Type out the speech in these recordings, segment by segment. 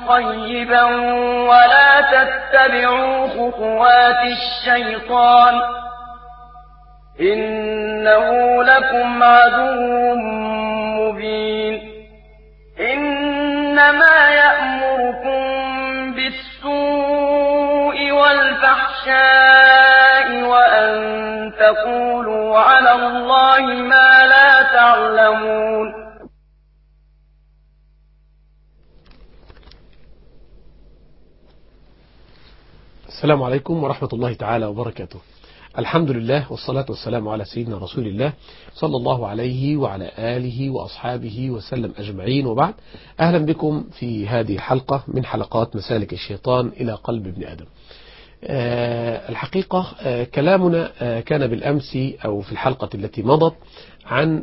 طيبا ولا تتبعوا خطوات الشيطان إنه لكم عدو مبين إنما يأمركم بالسوء والفحشاء وأن تقولوا على الله ما لا تعلمون السلام عليكم ورحمة الله تعالى وبركاته الحمد لله والصلاة والسلام على سيدنا رسول الله صلى الله عليه وعلى آله وأصحابه وسلم أجمعين وبعد أهلا بكم في هذه الحلقة من حلقات مسالك الشيطان إلى قلب ابن آدم أه الحقيقة أه كلامنا أه كان بالأمس أو في الحلقة التي مضت عن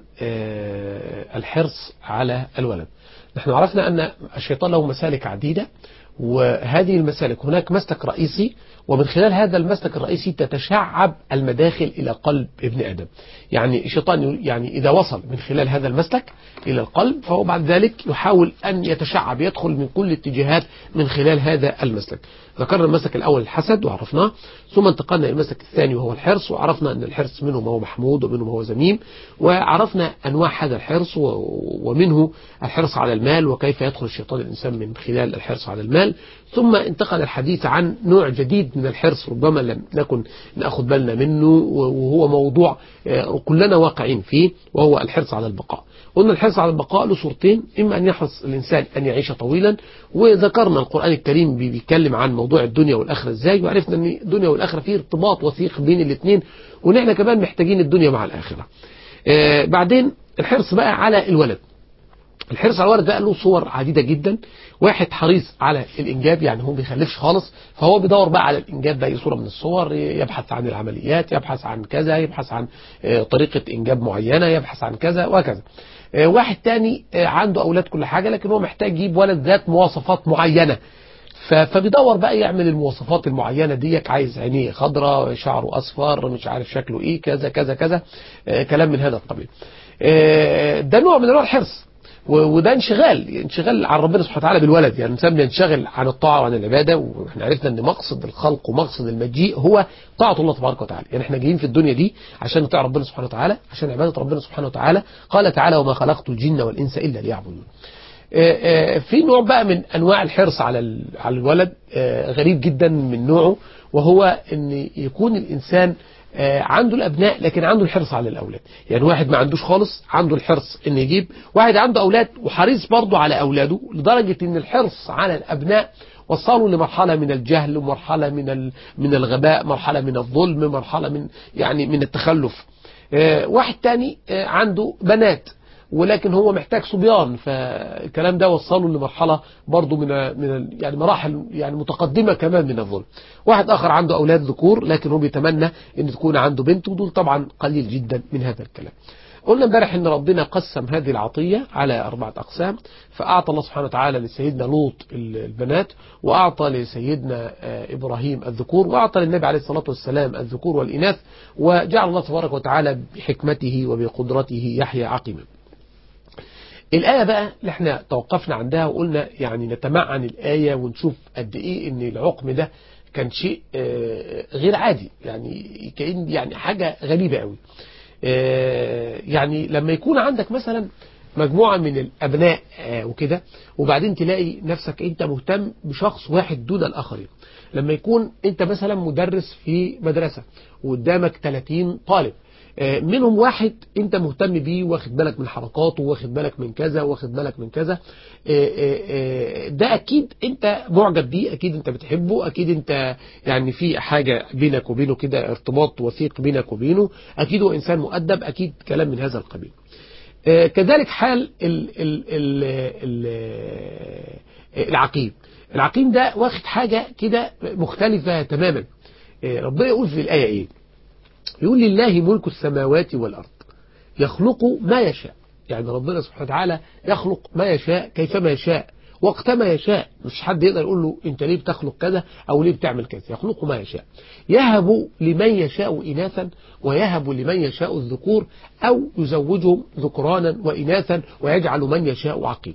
الحرص على الولد نحن عرفنا أن الشيطان له مسالك عديدة وهذه المسالك هناك مسلك رئيسي ومن خلال هذا المسلك الرئيسي تتشعب المداخل إلى قلب ابن آدم يعني الشيطان يعني إذا وصل من خلال هذا المسلك إلى القلب فهو بعد ذلك يحاول أن يتشعب يدخل من كل اتجاهات من خلال هذا المسلك ذكرنا المسلك الأول الحسد وعرفناه ثم انتقلنا إلى المسلك الثاني وهو الحرص وعرفنا أن الحرص منه ما هو محمود ومنه ما هو ذميم وعرفنا أنواع هذا الحرص ومنه الحرص على المال وكيف يدخل الشيطان الإنسان من خلال الحرص على المال ثم انتقل الحديث عن نوع جديد من الحرص ربما لم نكن نأخذ بالنا منه وهو موضوع كلنا واقعين فيه وهو الحرص على البقاء قلنا الحرص على البقاء له صورتين إما أن يحرص الإنسان أن يعيش طويلا وذكرنا القرآن الكريم بيتكلم عن موضوع الدنيا والآخرة إزاي وعرفنا أن الدنيا والآخرة فيه ارتباط وثيق بين الاثنين وإن احنا كمان محتاجين الدنيا مع الآخرة آه بعدين الحرص بقى على الولد الحرص على الولد ده له صور عديدة جدا واحد حريص على الإنجاب يعني هو ما بيخلفش خالص فهو بيدور بقى على الإنجاب بأي صورة من الصور يبحث عن العمليات يبحث عن كذا يبحث عن طريقة إنجاب معينة يبحث عن كذا وكذا واحد تاني عنده أولاد كل حاجة لكن هو محتاج يجيب ولد ذات مواصفات معينة فبيدور بقى يعمل المواصفات المعينة ديك عايز عينيه خضراء شعره أصفر مش عارف شكله إيه كذا كذا كذا كلام من هذا القبيل ده نوع من انواع الحرص وده انشغال انشغال عن ربنا سبحانه وتعالى بالولد يعني الانسان بينشغل عن الطاعه وعن العباده واحنا عرفنا ان مقصد الخلق ومقصد المجيء هو طاعه الله تبارك وتعالى يعني احنا جايين في الدنيا دي عشان نطيع ربنا سبحانه وتعالى عشان عباده ربنا سبحانه وتعالى قال تعالى وما خلقت الجن والانس الا ليعبدون في نوع بقى من انواع الحرص على على الولد غريب جدا من نوعه وهو ان يكون الانسان عنده الأبناء لكن عنده الحرص على الأولاد يعني واحد ما عندوش خالص عنده الحرص ان يجيب واحد عنده أولاد وحريص برضه على أولاده لدرجة ان الحرص على الأبناء وصلوا لمرحلة من الجهل ومرحلة من من الغباء مرحلة من الظلم مرحلة من يعني من التخلف واحد تاني عنده بنات ولكن هو محتاج صبيان فالكلام ده وصله لمرحلة برضه من من يعني مراحل يعني متقدمة كمان من الظلم واحد آخر عنده أولاد ذكور لكن هو بيتمنى أن تكون عنده بنت ودول طبعا قليل جدا من هذا الكلام قلنا امبارح ان ربنا قسم هذه العطية على أربعة أقسام فأعطى الله سبحانه وتعالى لسيدنا لوط البنات وأعطى لسيدنا إبراهيم الذكور وأعطى للنبي عليه الصلاة والسلام الذكور والإناث وجعل الله تبارك وتعالى بحكمته وبقدرته يحيى عقيما الآية بقى اللي احنا توقفنا عندها وقلنا يعني نتمعن الآية ونشوف قد إيه إن العقم ده كان شيء غير عادي يعني كأن يعني حاجة غريبة قوي يعني لما يكون عندك مثلا مجموعة من الأبناء وكده وبعدين تلاقي نفسك أنت مهتم بشخص واحد دون الآخرين لما يكون أنت مثلا مدرس في مدرسة وقدامك 30 طالب منهم واحد انت مهتم بيه واخد بالك من حركاته واخد بالك من كذا واخد بالك من كذا ده اكيد انت معجب بيه اكيد انت بتحبه اكيد انت يعني في حاجة بينك وبينه كده ارتباط وثيق بينك وبينه اكيد هو انسان مؤدب اكيد كلام من هذا القبيل كذلك حال ال ال ال ال العقيم العقيم ده واخد حاجة كده مختلفة تماما ربنا يقول في الآية ايه يقول لله ملك السماوات والأرض يخلق ما يشاء يعني ربنا سبحانه وتعالى يخلق ما يشاء كيفما يشاء وقت ما يشاء مش حد يقدر يقول له انت ليه بتخلق كذا او ليه بتعمل كذا يخلق ما يشاء يهب لمن يشاء إناثا ويهب لمن يشاء الذكور أو يزوجهم ذكرانا وإناثا ويجعل من يشاء عقيما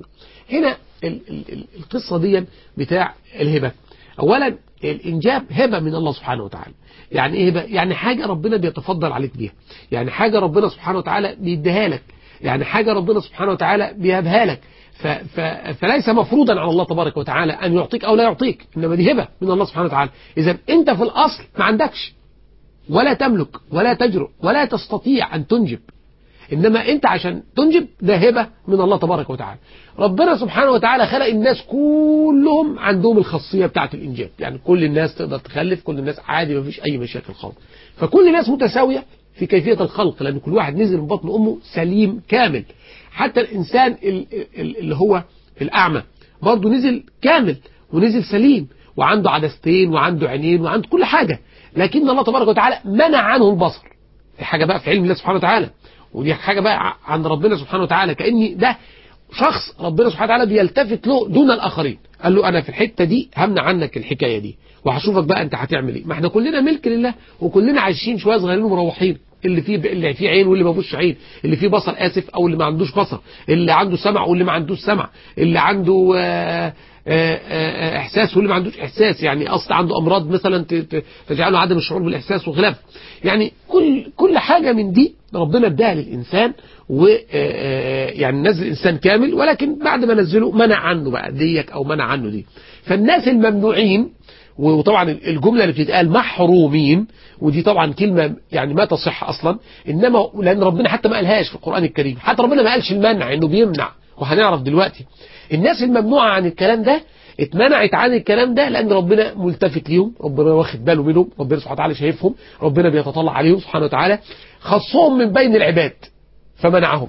هنا ال ال ال القصة دي بتاع الهبة أولا الإنجاب هبة من الله سبحانه وتعالى يعني إيه هبة؟ يعني حاجة ربنا بيتفضل عليك بيها يعني حاجة ربنا سبحانه وتعالى بيديها لك يعني حاجة ربنا سبحانه وتعالى بيهبها لك ف ف فليس مفروضا على الله تبارك وتعالى أن يعطيك أو لا يعطيك إنما دي هبة من الله سبحانه وتعالى إذا أنت في الأصل ما عندكش ولا تملك ولا تجرؤ ولا تستطيع أن تنجب إنما أنت عشان تنجب ده هبة من الله تبارك وتعالى ربنا سبحانه وتعالى خلق الناس كلهم عندهم الخاصية بتاعة الإنجاب يعني كل الناس تقدر تخلف كل الناس عادي ما فيش أي مشاكل خالص فكل الناس متساوية في كيفية الخلق لأن كل واحد نزل من بطن أمه سليم كامل حتى الإنسان اللي هو الأعمى برضه نزل كامل ونزل سليم وعنده عدستين وعنده عينين وعنده كل حاجة لكن الله تبارك وتعالى منع عنه البصر دي حاجة بقى في علم الله سبحانه وتعالى ودي حاجة بقى عند ربنا سبحانه وتعالى كأني ده شخص ربنا سبحانه وتعالى بيلتفت له دون الآخرين قال له أنا في الحتة دي همنع عنك الحكاية دي وهشوفك بقى أنت هتعمل إيه ما احنا كلنا ملك لله وكلنا عايشين شوية صغيرين ومروحين اللي فيه اللي فيه عين واللي ما فيهوش عين اللي فيه بصر اسف او اللي ما عندوش بصر اللي عنده سمع واللي ما عندوش سمع اللي عنده آآ آآ احساس واللي ما عندوش احساس يعني اصل عنده امراض مثلا تجعله عدم الشعور بالاحساس وخلافه يعني كل كل حاجه من دي ربنا اداها للانسان و يعني نزل الانسان كامل ولكن بعد ما نزله منع عنه بقى ديك او منع عنه دي فالناس الممنوعين وطبعا الجملة اللي بتتقال محرومين ودي طبعا كلمة يعني ما تصح أصلا إنما لأن ربنا حتى ما قالهاش في القرآن الكريم حتى ربنا ما قالش المنع إنه بيمنع وهنعرف دلوقتي الناس الممنوعة عن الكلام ده اتمنعت عن الكلام ده لأن ربنا ملتفت ليهم ربنا واخد باله منهم ربنا سبحانه وتعالى شايفهم ربنا بيتطلع عليهم سبحانه وتعالى خصهم من بين العباد فمنعهم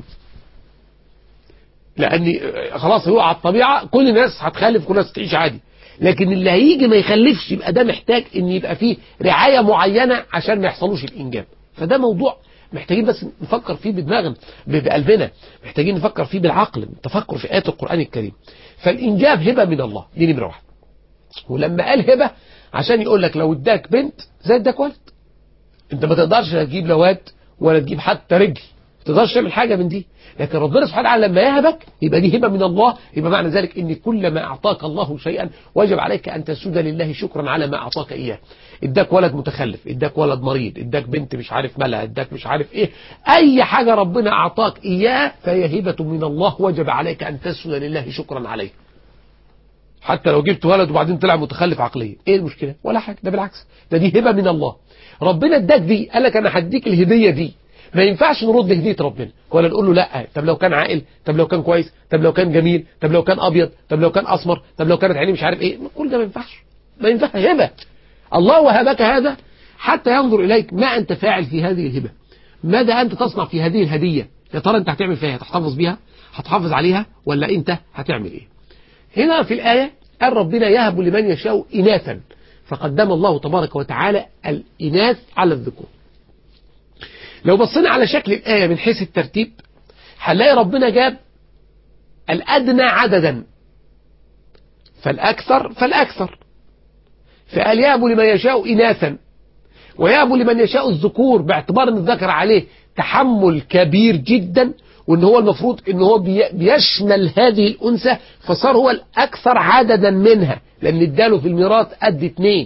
لأن خلاص هو على الطبيعة كل الناس هتخلف كل الناس تعيش عادي لكن اللي هيجي ما يخلفش يبقى ده محتاج ان يبقى فيه رعاية معينة عشان ما يحصلوش الانجاب فده موضوع محتاجين بس نفكر فيه بدماغنا بقلبنا محتاجين نفكر فيه بالعقل تفكر في آيات القرآن الكريم فالإنجاب هبة من الله دي نمرة واحد ولما قال هبة عشان يقول لك لو اداك بنت زي اداك ولد انت ما تقدرش تجيب لا واد ولا تجيب حتى رجل ما تقدرش تعمل حاجة من دي لكن ربنا سبحانه وتعالى لما يهبك يبقى دي هبة من الله يبقى معنى ذلك ان كل ما اعطاك الله شيئا وجب عليك ان تسجد لله شكرا على ما اعطاك اياه اداك ولد متخلف اداك ولد مريض اداك بنت مش عارف مالها اداك مش عارف ايه اي حاجة ربنا اعطاك اياه فهي هبة من الله وجب عليك ان تسجد لله شكرا عليه حتى لو جبت ولد وبعدين طلع متخلف عقليا ايه المشكلة ولا حاجة ده بالعكس ده دي هبة من الله ربنا اداك دي قال لك انا هديك الهدية دي ما ينفعش نرد هدية ربنا ولا نقول له لا طب لو كان عاقل طب لو كان كويس طب لو كان جميل طب لو كان ابيض طب لو كان اسمر طب لو كانت عينيه مش عارف ايه كل ده ما ينفعش ما ينفعش هبة الله وهبك هذا حتى ينظر اليك ما انت فاعل في هذه الهبة ماذا انت تصنع في هذه الهدية يا ترى انت هتعمل فيها هتحتفظ بيها هتحافظ عليها ولا انت هتعمل ايه هنا في الآية قال ربنا يهب لمن يشاء إناثا فقدم الله تبارك وتعالى الإناث على الذكور لو بصينا على شكل الآية من حيث الترتيب هنلاقي ربنا جاب الأدنى عددا فالأكثر فالأكثر فقال يهب لمن يشاء إناثا ويهب لمن يشاء الذكور باعتبار ان الذكر عليه تحمل كبير جدا وان هو المفروض ان هو بيشمل هذه الانثى فصار هو الاكثر عددا منها لان اداله في الميراث قد اتنين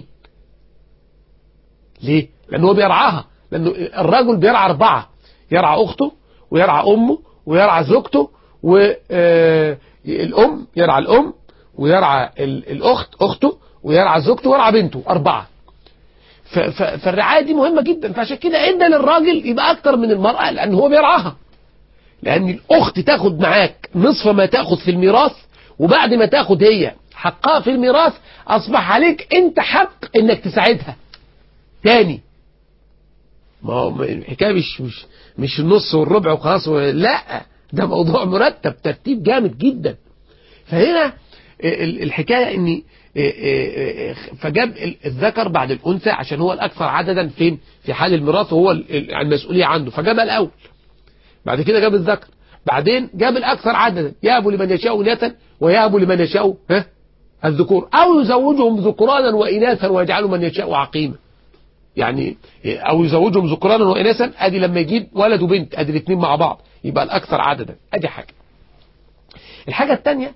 ليه لان هو بيرعاها لانه الرجل بيرعى اربعة يرعى اخته ويرعى امه ويرعى زوجته والام يرعى الام ويرعى الاخت اخته ويرعى زوجته ويرعى بنته اربعة فالرعاية دي مهمة جدا فعشان كده ادى للراجل يبقى اكتر من المرأة لان هو بيرعاها لأن الأخت تاخد معاك نصف ما تاخد في الميراث وبعد ما تاخد هي حقها في الميراث أصبح عليك أنت حق إنك تساعدها تاني ما هو الحكاية مش مش مش النص والربع وخلاص لا ده موضوع مرتب ترتيب جامد جدا فهنا الحكاية إن فجاب الذكر بعد الأنثى عشان هو الأكثر عددا فين في حال الميراث وهو المسؤولية عنده فجابها الأول بعد كده جاب الذكر بعدين جاب الأكثر عددا يهب لمن يشاء إناثا ويهب لمن يشاء ها الذكور أو يزوجهم ذكرانا وإناثا ويجعل من يشاء عقيما يعني أو يزوجهم ذكرانا وإناثا أدي لما يجيب ولد وبنت أدي الاثنين مع بعض يبقى الأكثر عددا أدي حاجة الحاجة الثانية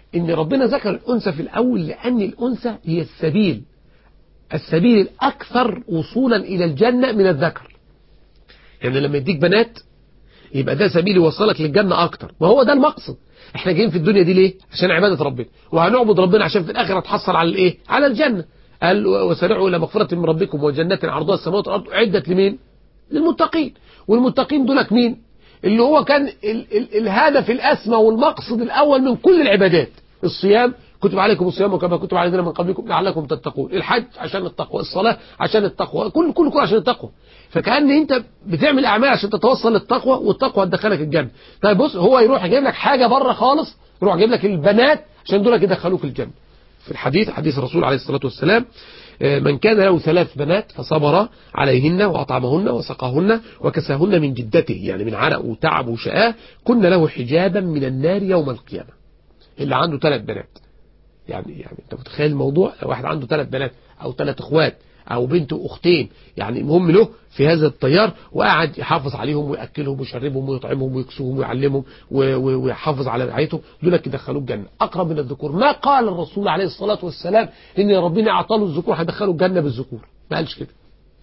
ان ربنا ذكر الانثى في الاول لان الانثى هي السبيل السبيل الاكثر وصولا الى الجنه من الذكر يعني لما يديك بنات يبقى ده سبيل يوصلك للجنه اكتر ما هو ده المقصد احنا جايين في الدنيا دي ليه عشان عباده ربنا وهنعبد ربنا عشان في الاخره نتحصل على الايه على الجنه قال وسارعوا الى مغفره من ربكم وجنات عرضها السماوات والارض اعدت لمين للمتقين والمتقين دولك مين اللي هو كان ال ال الهدف الاسمى والمقصد الاول من كل العبادات الصيام كتب عليكم الصيام وكما كتب على الذين من قبلكم لعلكم تتقون الحج عشان التقوى الصلاه عشان التقوى كل كل كل عشان التقوى فكأن انت بتعمل اعمال عشان تتوصل للتقوى والتقوى هتدخلك الجنه طيب بص هو يروح يجيب لك حاجه بره خالص يروح يجيب لك البنات عشان دول يدخلوك الجنه في الحديث حديث الرسول عليه الصلاه والسلام من كان له ثلاث بنات فصبر عليهن وأطعمهن وسقاهن وكساهن من جدته يعني من عرق وتعب وشقاه كن له حجابا من النار يوم القيامة اللي عنده ثلاث بنات يعني يعني انت متخيل الموضوع لو واحد عنده ثلاث بنات او ثلاث اخوات او بنت واختين يعني المهم له في هذا التيار وقعد يحافظ عليهم وياكلهم ويشربهم ويطعمهم ويكسوهم ويعلمهم ويحافظ على رعايتهم دول يدخلوه الجنه اقرب من الذكور ما قال الرسول عليه الصلاه والسلام ان ربنا اعطى له الذكور هيدخله الجنه بالذكور ما قالش كده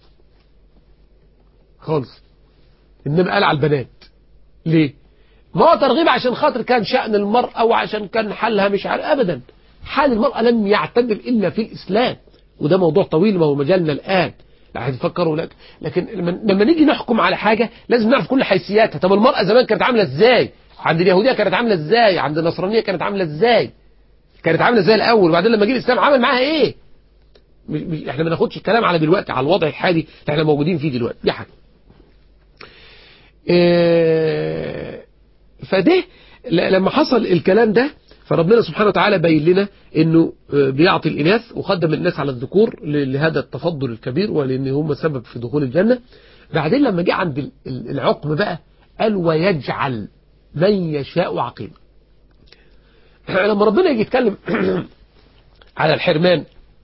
خالص انما قال على البنات ليه ما هو ترغيب عشان خاطر كان شأن المرأة وعشان كان حالها مش عارف أبدا حال المرأة لم يعتدل إلا في الإسلام وده موضوع طويل ما هو مجالنا الآن لا هتفكروا لك لكن لما نيجي نحكم على حاجة لازم نعرف كل حيثياتها طب المرأة زمان كانت عاملة ازاي عند اليهودية كانت عاملة ازاي عند النصرانية كانت عاملة ازاي كانت عاملة ازاي الأول وبعدين لما جه الإسلام عمل معاها ايه مش مش احنا ما ناخدش الكلام على دلوقتي على الوضع الحالي اللي احنا موجودين فيه دلوقتي دي حاجة إيه فده لما حصل الكلام ده فربنا سبحانه وتعالى بين لنا انه بيعطي الاناث وقدم الناس على الذكور لهذا التفضل الكبير ولان هم سبب في دخول الجنه بعدين لما جه عند العقم بقى قال ويجعل من يشاء عقيما لما ربنا يجي يتكلم على الحرمان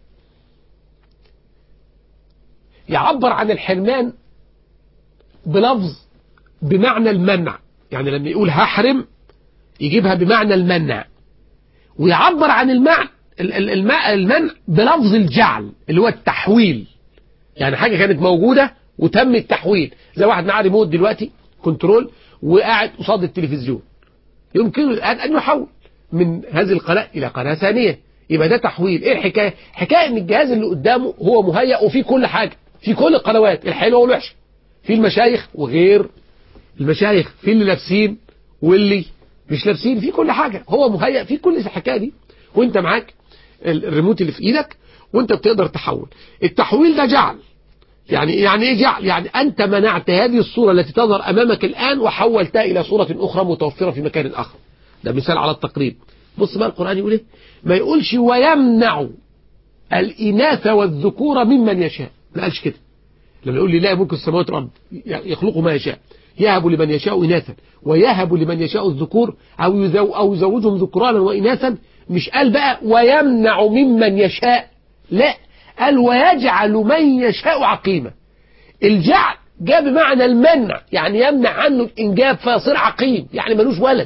يعبر عن الحرمان بلفظ بمعنى المنع يعني لما يقول هحرم يجيبها بمعنى المنع ويعبر عن المعنى المنع بلفظ الجعل اللي هو التحويل يعني حاجة كانت موجودة وتم التحويل زي واحد معاه ريموت دلوقتي كنترول وقاعد قصاد التلفزيون يمكنه الآن أن يحول من هذه القناة إلى قناة ثانية يبقى ده تحويل إيه الحكاية حكاية إن الجهاز اللي قدامه هو مهيأ وفيه كل حاجة في كل القنوات الحلوة والوحشة في المشايخ وغير المشايخ في اللي لابسين واللي مش لابسين في كل حاجة هو مهيأ في كل الحكاية دي وانت معاك الريموت اللي في ايدك وانت بتقدر تحول التحويل ده جعل يعني يعني ايه جعل يعني انت منعت هذه الصورة التي تظهر امامك الان وحولتها الى صورة اخرى متوفرة في مكان اخر ده مثال على التقريب بص بقى القرآن يقول ايه ما يقولش ويمنع الاناث والذكور ممن يشاء ما قالش كده لما يقول لي لا ممكن السماوات والارض يخلق ما يشاء يهب لمن يشاء إناثا ويهب لمن يشاء الذكور أو يزو أو يزوجهم ذكرانا وإناثا مش قال بقى ويمنع ممن يشاء لا قال ويجعل من يشاء عقيما الجعل جاء بمعنى المنع يعني يمنع عنه الإنجاب فيصير عقيم يعني ملوش ولد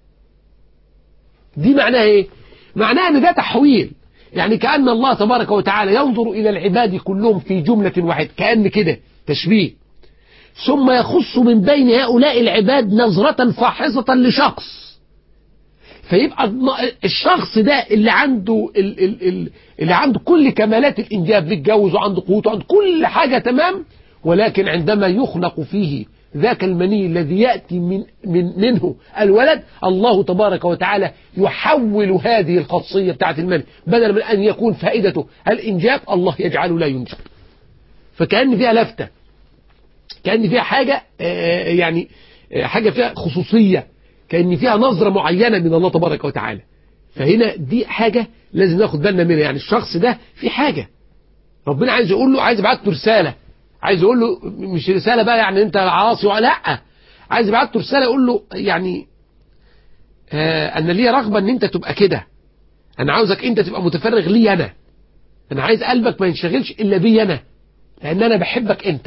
دي معناها ايه معناها ان ده تحويل يعني كأن الله تبارك وتعالى ينظر إلى العباد كلهم في جملة واحدة كأن كده تشبيه ثم يخص من بين هؤلاء العباد نظرة فاحصة لشخص فيبقى الشخص ده اللي عنده اللي عنده كل كمالات الإنجاب بيتجوز وعنده قوته وعنده كل حاجة تمام ولكن عندما يخلق فيه ذاك المني الذي يأتي من, من منه الولد الله تبارك وتعالى يحول هذه الخاصية بتاعت المني بدل من أن يكون فائدته الإنجاب الله يجعله لا ينجب فكأن فيها لفتة كأن فيها حاجة يعني حاجة فيها خصوصية كأن فيها نظرة معينة من الله تبارك وتعالى فهنا دي حاجة لازم ناخد بالنا منها يعني الشخص ده في حاجة ربنا عايز يقول له عايز يبعت له رسالة عايز يقول له مش رسالة بقى يعني انت عاصي ولا لا عايز يبعت له رسالة يقول له يعني آه انا ليا رغبة ان انت تبقى كده انا عاوزك انت تبقى متفرغ لي انا انا عايز قلبك ما ينشغلش الا بي انا لان انا بحبك انت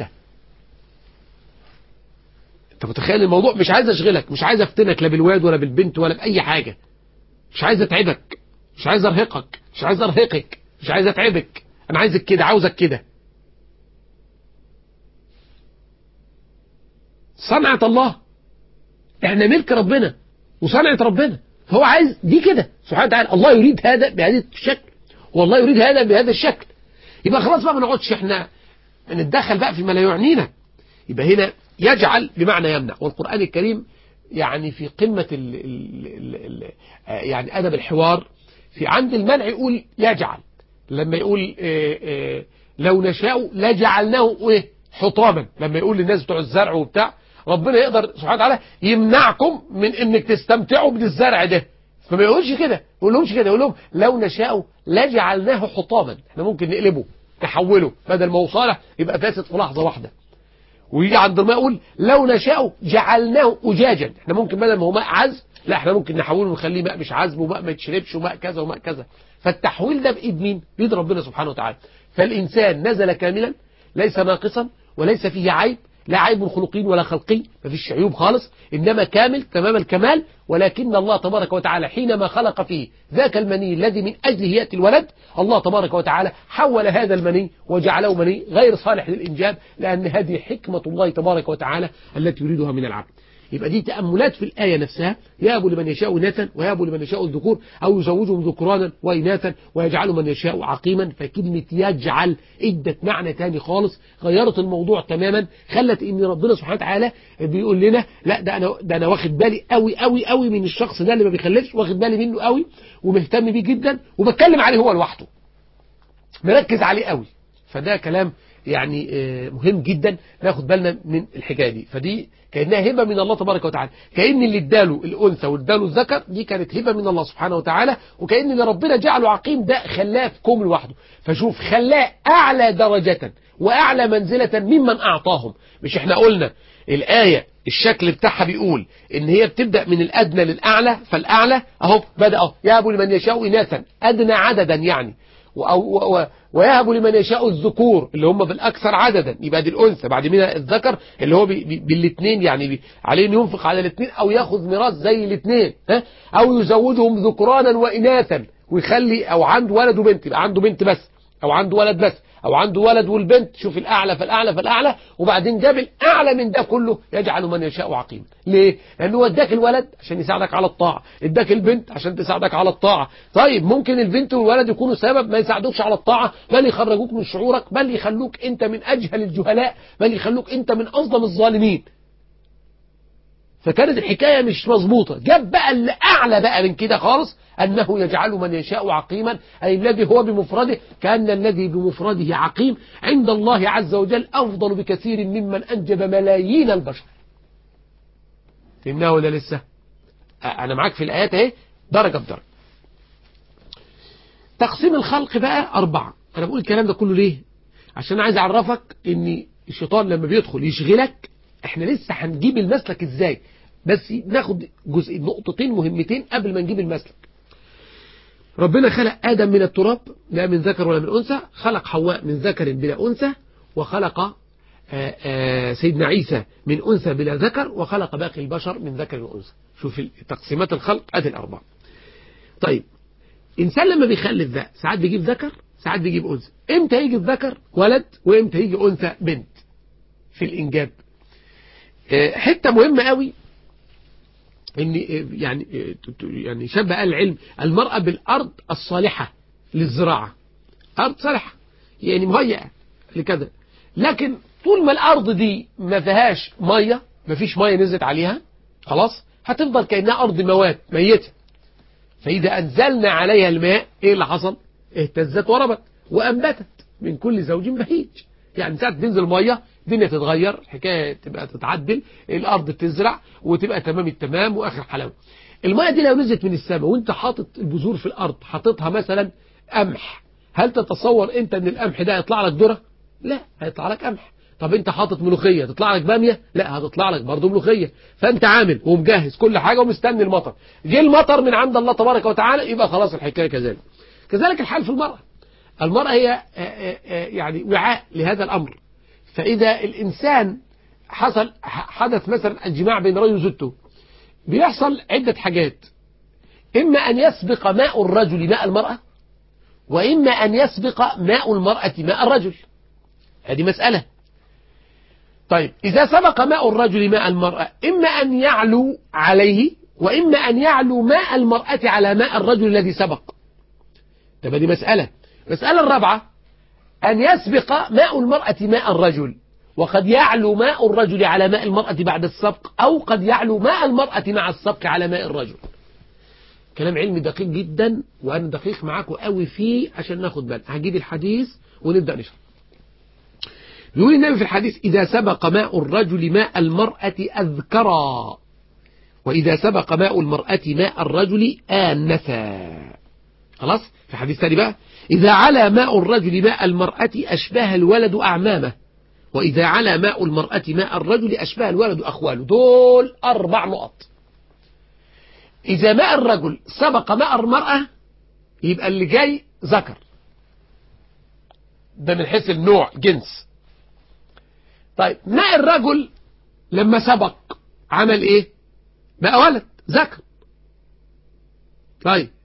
انت متخيل الموضوع مش عايز اشغلك مش عايز افتنك لا بالواد ولا بالبنت ولا باي حاجة مش عايز اتعبك مش عايز ارهقك مش عايز ارهقك مش عايز اتعبك انا عايزك كده عاوزك كده صنعة الله احنا ملك ربنا وصنعة ربنا فهو عايز دي كده سبحانه وتعالى الله يريد هذا بهذا الشكل والله يريد هذا بهذا الشكل يبقى خلاص بقى ما نقعدش احنا نتدخل بقى فيما لا يعنينا يبقى هنا يجعل بمعنى يمنع والقرآن الكريم يعني في قمة ال ال ال ال يعني أدب الحوار في عند المنع يقول يجعل لما يقول اه اه لو نشاء لجعلناه ايه حطاما لما يقول للناس بتوع الزرع وبتاع ربنا يقدر سبحانه وتعالى يمنعكم من انك تستمتعوا بالزرع ده فما يقولش كده يقول لهمش كده يقول لهم لو نشاء لجعلناه حطاما احنا ممكن نقلبه نحوله بدل ما هو صالح يبقى فاسد في لحظه واحده ويجي عند ما يقول لو نشاء جعلناه أجاجا احنا ممكن بدل ما هو ماء عذب لا احنا ممكن نحوله ونخليه ماء مش عذب وماء ما يتشربش وماء كذا وماء كذا فالتحويل ده بإيد مين بإيد ربنا سبحانه وتعالى فالإنسان نزل كاملا ليس ناقصا وليس فيه عيب لا عيب خلقي ولا خلقي ما فيش عيوب خالص إنما كامل تمام الكمال ولكن الله تبارك وتعالى حينما خلق فيه ذاك المني الذي من أجله يأتي الولد الله تبارك وتعالى حول هذا المني وجعله مني غير صالح للإنجاب لأن هذه حكمة الله تبارك وتعالى التي يريدها من العبد يبقى دي تأملات في الآية نفسها يهب لمن يشاء إناثا ويهب لمن يشاء الذكور أو يزوجهم ذكرانا وإناثا ويجعل من يشاء عقيما فكلمة يجعل ادت معنى تاني خالص غيرت الموضوع تماما خلت إن ربنا سبحانه وتعالى بيقول لنا لا ده أنا ده أنا واخد بالي قوي قوي قوي من الشخص ده اللي ما بيخلفش واخد بالي منه قوي ومهتم بيه جدا وبتكلم عليه هو لوحده مركز عليه قوي فده كلام يعني مهم جدا ناخد بالنا من الحكايه دي فدي كانها هبه من الله تبارك وتعالى كان اللي اداله الانثى واداله الذكر دي كانت هبه من الله سبحانه وتعالى وكان اللي ربنا جعله عقيم ده خلاه في كوم لوحده فشوف خلاه اعلى درجه واعلى منزله ممن اعطاهم مش احنا قلنا الايه الشكل بتاعها بيقول ان هي بتبدا من الادنى للاعلى فالاعلى اهو بدا اهو يهب لمن يشاء اناثا ادنى عددا يعني ويهب لمن يشاء الذكور اللي هم بالأكثر عددا يبقى دي الأنثى بعد منها الذكر اللي هو بالاثنين يعني بي عليه ينفق على الاثنين أو ياخذ ميراث زي الاثنين ها أو يزوجهم ذكرانا وإناثا ويخلي أو عنده ولد وبنت يبقى عنده بنت بس أو عنده ولد بس أو عنده ولد والبنت شوف الأعلى فالأعلى فالأعلى وبعدين جاب الأعلى من ده كله يجعل من يشاء عقيما ليه؟ لأنه اداك الولد عشان يساعدك على الطاعة اداك البنت عشان تساعدك على الطاعة طيب ممكن البنت والولد يكونوا سبب ما يساعدوكش على الطاعة بل يخرجوك من شعورك بل يخلوك أنت من أجهل الجهلاء بل يخلوك أنت من أظلم الظالمين فكانت الحكاية مش مظبوطة جاب بقى اللي أعلى بقى من كده خالص أنه يجعل من يشاء عقيما أي الذي هو بمفرده كأن الذي بمفرده عقيم عند الله عز وجل أفضل بكثير ممن أنجب ملايين البشر فهمناه ولا لسه أنا معاك في الآيات اهي درجة بدرجة تقسيم الخلق بقى أربعة أنا بقول الكلام ده كله ليه عشان عايز أعرفك أن الشيطان لما بيدخل يشغلك احنا لسه هنجيب المسلك ازاي بس ناخد جزء نقطتين مهمتين قبل ما نجيب المسلك ربنا خلق آدم من التراب لا من ذكر ولا من أنثى خلق حواء من ذكر بلا أنثى وخلق آآ آآ سيدنا عيسى من أنثى بلا ذكر وخلق باقي البشر من ذكر وأنثى شوف تقسيمات الخلق أدي الأربعة طيب إنسان لما بيخلف ده ساعات بيجيب ذكر ساعات بيجيب أنثى إمتى يجي الذكر ولد وإمتى يجي أنثى بنت في الإنجاب حتة مهمة قوي ان يعني يعني شبه العلم المرأة بالأرض الصالحة للزراعة أرض صالحة يعني مهيئة لكذا لكن طول ما الأرض دي ما فيهاش مية ما فيش مية نزلت عليها خلاص هتفضل كأنها أرض موات ميتة فإذا أنزلنا عليها الماء إيه اللي حصل اهتزت وربت وأنبتت من كل زوج بهيج يعني ساعة تنزل مية الدنيا تتغير الحكاية تبقى تتعدل الأرض تزرع وتبقى تمام التمام وآخر حلاوة المية دي لو نزلت من السماء وانت حاطط البذور في الأرض حاططها مثلا قمح هل تتصور انت ان القمح ده يطلع لك ذره لا هيطلع لك قمح طب انت حاطط ملوخيه تطلع لك باميه لا هتطلع لك برضه ملوخيه فانت عامل ومجهز كل حاجه ومستني المطر جه المطر من عند الله تبارك وتعالى يبقى خلاص الحكايه كذلك كذلك الحال في المراه المراه هي يعني وعاء لهذا الامر فإذا الإنسان حصل حدث مثلا الجماع بين رجل وزوجته بيحصل عدة حاجات إما أن يسبق ماء الرجل ماء المرأة وإما أن يسبق ماء المرأة ماء الرجل هذه مسألة طيب إذا سبق ماء الرجل ماء المرأة إما أن يعلو عليه وإما أن يعلو ماء المرأة على ماء الرجل الذي سبق طب دي مسألة المسألة الرابعة أن يسبق ماء المرأة ماء الرجل وقد يعلو ماء الرجل على ماء المرأة بعد السبق أو قد يعلو ماء المرأة مع السبق على ماء الرجل كلام علمي دقيق جدا وأنا دقيق معاكم قوي فيه عشان ناخد بالنا هجيب الحديث ونبدأ نشرح يقول النبي في الحديث إذا سبق ماء الرجل ماء المرأة أذكرا وإذا سبق ماء المرأة ماء الرجل آنثا خلاص في حديث ثاني بقى إذا على ماء الرجل ماء المرأة أشباه الولد أعمامه وإذا على ماء المرأة ماء الرجل أشباه الولد أخواله دول أربع نقط إذا ماء الرجل سبق ماء المرأة يبقى اللي جاي ذكر ده من حيث النوع جنس طيب ماء الرجل لما سبق عمل ايه بقى ولد ذكر طيب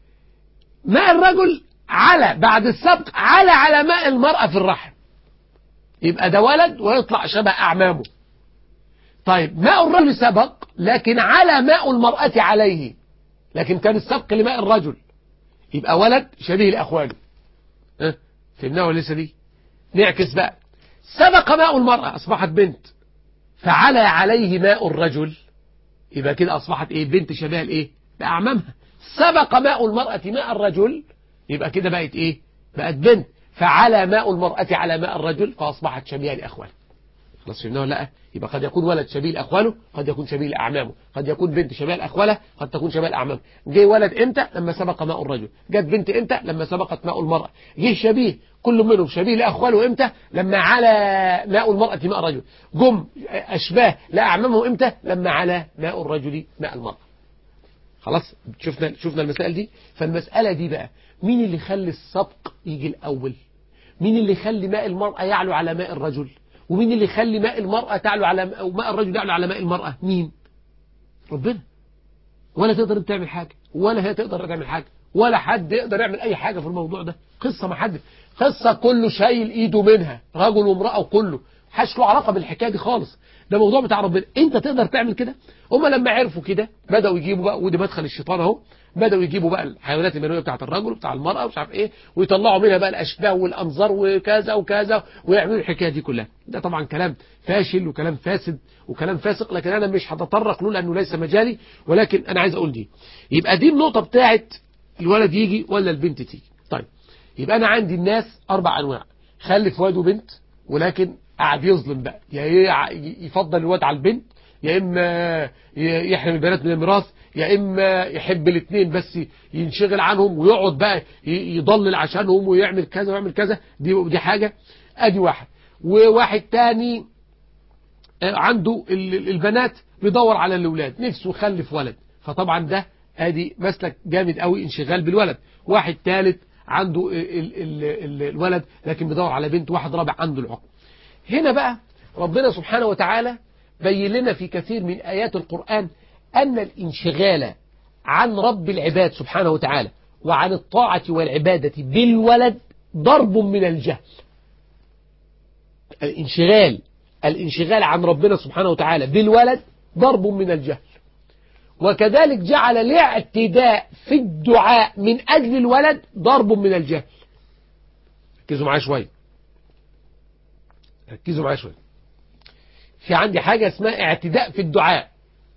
ماء الرجل على بعد السبق على على ماء المرأة في الرحم يبقى ده ولد ويطلع شبه أعمامه طيب ماء الرجل سبق لكن على ماء المرأة عليه لكن كان السبق لماء الرجل يبقى ولد شبيه لأخوانه ها فهمناه ولا لسه دي نعكس بقى سبق ماء المرأة أصبحت بنت فعلى عليه ماء الرجل يبقى كده أصبحت إيه بنت شبيه الإيه بأعمامها سبق ماء المرأة ماء الرجل يبقى كده بقت إيه بقت بنت فعلى ماء المرأة على ماء الرجل فأصبحت شبيهة لأخوانه خلاص فهمنا ولا لا يبقى قد يكون ولد شبيه لأخواله قد يكون شبيه لأعمامه قد يكون بنت شبيه لأخوالها قد تكون شبيه لأعمامه جه ولد امتى لما سبق ماء الرجل جت بنت امتى لما سبقت ماء المرأة جه شبيه كل منهم شبيه لأخواله امتى لما على ماء المرأة ماء الرجل جم أشباه لأعمامه امتى لما على ماء الرجل ماء المرأة خلاص شفنا شفنا المسائل دي فالمسألة دي بقى مين اللي يخلي السبق يجي الأول مين اللي يخلي ماء المرأة يعلو على ماء الرجل ومين اللي يخلي ماء المرأة تعلو على أو ماء الرجل يعلو على ماء المرأة مين ربنا ولا تقدر تعمل حاجة ولا هي تقدر تعمل حاجة ولا حد يقدر يعمل أي حاجة في الموضوع ده قصة ما حد قصة كله شايل إيده منها رجل وامرأة وكله حاش له علاقة بالحكاية دي خالص ده موضوع بتاع ربنا انت تقدر تعمل كده هم لما عرفوا كده بدأوا يجيبوا بقى ودي مدخل الشيطان اهو بدأوا يجيبوا بقى الحيوانات المنوية بتاعت الرجل وبتاع المرأة ومش عارف ايه ويطلعوا منها بقى الأشباه والأنظار وكذا وكذا ويعملوا الحكاية دي كلها ده طبعا كلام فاشل وكلام فاسد وكلام فاسق لكن أنا مش هتطرق له لأنه ليس مجالي ولكن أنا عايز أقول دي يبقى دي النقطة بتاعت الولد يجي ولا البنت تيجي طيب يبقى أنا عندي الناس أربع أنواع خلف واد وبنت ولكن قاعد يظلم بقى يا يفضل الواد على البنت يا إما يحرم البنات من الميراث يا إما يحب الاثنين بس ينشغل عنهم ويقعد بقى يضلل عشانهم ويعمل كذا ويعمل كذا دي دي حاجة ادي واحد وواحد تاني عنده البنات بيدور على الاولاد نفسه يخلف ولد فطبعا ده ادي مسلك جامد قوي انشغال بالولد واحد ثالث عنده ال ال ال الولد لكن بيدور على بنت واحد رابع عنده العقل هنا بقى ربنا سبحانه وتعالى بين لنا في كثير من آيات القرآن أن الانشغال عن رب العباد سبحانه وتعالى وعن الطاعة والعبادة بالولد ضرب من الجهل الانشغال الانشغال عن ربنا سبحانه وتعالى بالولد ضرب من الجهل وكذلك جعل الاعتداء في الدعاء من أجل الولد ضرب من الجهل ركزوا معايا شوية ركزوا معايا شوية في عندي حاجة اسمها اعتداء في الدعاء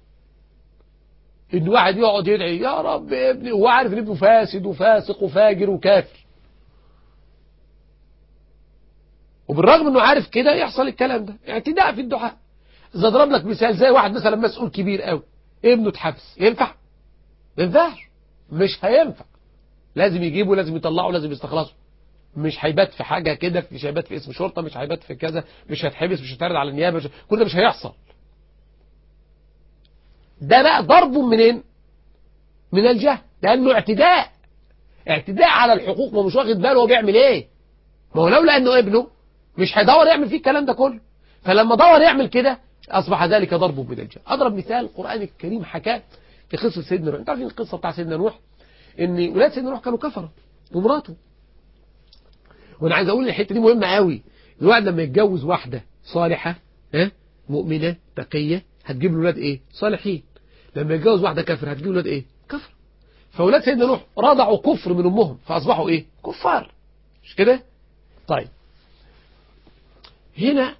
ان واحد يقعد يدعي يا رب ابني وهو عارف ان ابنه فاسد وفاسق وفاجر وكافر وبالرغم انه عارف كده يحصل الكلام ده اعتداء في الدعاء اذا اضرب لك مثال زي واحد مثلا مسؤول كبير قوي ابنه اتحبس ينفع ما ينفعش مش هينفع لازم يجيبه لازم يطلعه لازم يستخلصه مش هيبات في حاجة كده مش هيبات في اسم شرطة مش هيبات في كذا مش هيتحبس مش هيتعرض على النيابة مش... كل ده مش هيحصل ده بقى ضرب منين من الجهل لأنه اعتداء اعتداء على الحقوق ما مش واخد باله هو بيعمل ايه ما هو لولا انه ابنه مش هيدور يعمل فيه الكلام ده كله فلما دور يعمل كده أصبح ذلك ضرب من الجهل أضرب مثال القرآن الكريم حكاه في قصة سيدنا نوح انت عارفين القصة بتاع سيدنا نوح ان ولاد سيدنا نوح كانوا كفرة ومراته وانا عايز اقول الحته دي مهمه قوي الواحد لما يتجوز واحده صالحه ها مؤمنه تقيه هتجيب له ولاد ايه صالحين لما يتجوز واحده كافر هتجيب له ولاد ايه كفر فاولاد سيدنا نوح رضعوا كفر من امهم فاصبحوا ايه كفار مش كده طيب هنا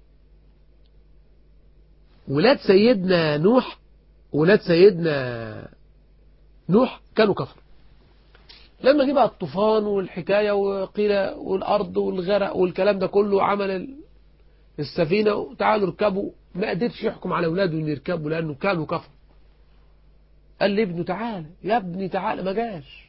ولاد سيدنا نوح ولاد سيدنا نوح كانوا كفر لما جه بقى الطوفان والحكاية وقيل والأرض والغرق والكلام ده كله عمل السفينة وتعالوا اركبوا ما قدرش يحكم على أولاده إن يركبوا لأنه كانوا كفر قال لابنه تعالى يا ابني تعالى ما جاش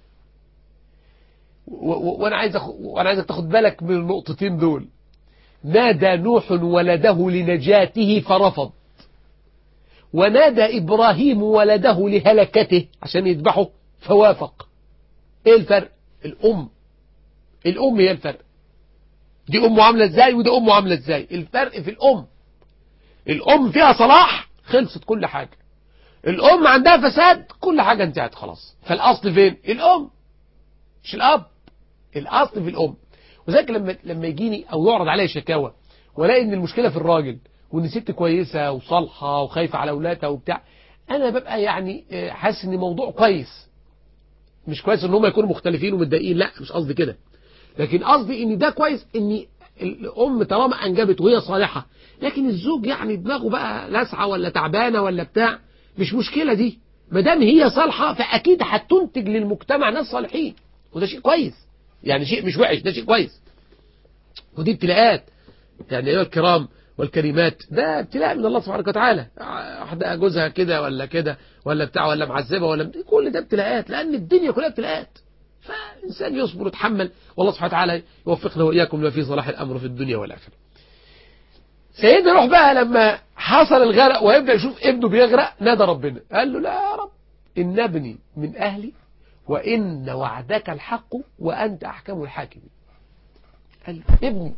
وأنا عايز أخ... وأنا عايزك تاخد بالك من النقطتين دول نادى نوح ولده لنجاته فرفض ونادى إبراهيم ولده لهلكته عشان يذبحه فوافق ايه الفرق الام الام هي الفرق دي امه عامله ازاي ودي امه عامله ازاي الفرق في الام الام فيها صلاح خلصت كل حاجه الام عندها فساد كل حاجه انتهت خلاص فالاصل فين الام مش الاب الاصل في الام وذلك لما لما يجيني او يعرض عليا شكاوى والاقي ان المشكله في الراجل وان ست كويسه وصالحه وخايفه على اولادها وبتاع انا ببقى يعني حاسس ان موضوع كويس مش كويس ان هم يكونوا مختلفين ومتضايقين لا مش قصدي كده لكن قصدي ان ده كويس ان الام طالما انجبت وهي صالحه لكن الزوج يعني دماغه بقى لاسعه ولا تعبانه ولا بتاع مش مشكله دي ما دام هي صالحه فاكيد هتنتج للمجتمع ناس صالحين وده شيء كويس يعني شيء مش وحش ده شيء كويس ودي ابتلاءات يعني ايها الكرام والكريمات ده ابتلاء من الله سبحانه وتعالى واحدة جوزها كده ولا كده ولا بتاع ولا معذبة ولا كل ده ابتلاءات لأن الدنيا كلها ابتلاءات فإنسان يصبر ويتحمل والله سبحانه وتعالى يوفقنا وإياكم لما في صلاح الأمر في الدنيا والآخرة سيدنا نوح بقى لما حصل الغرق ويبدأ يشوف ابنه بيغرق نادى ربنا قال له لا يا رب إن ابني من أهلي وإن وعدك الحق وأنت أحكم الحاكمين قال له ابني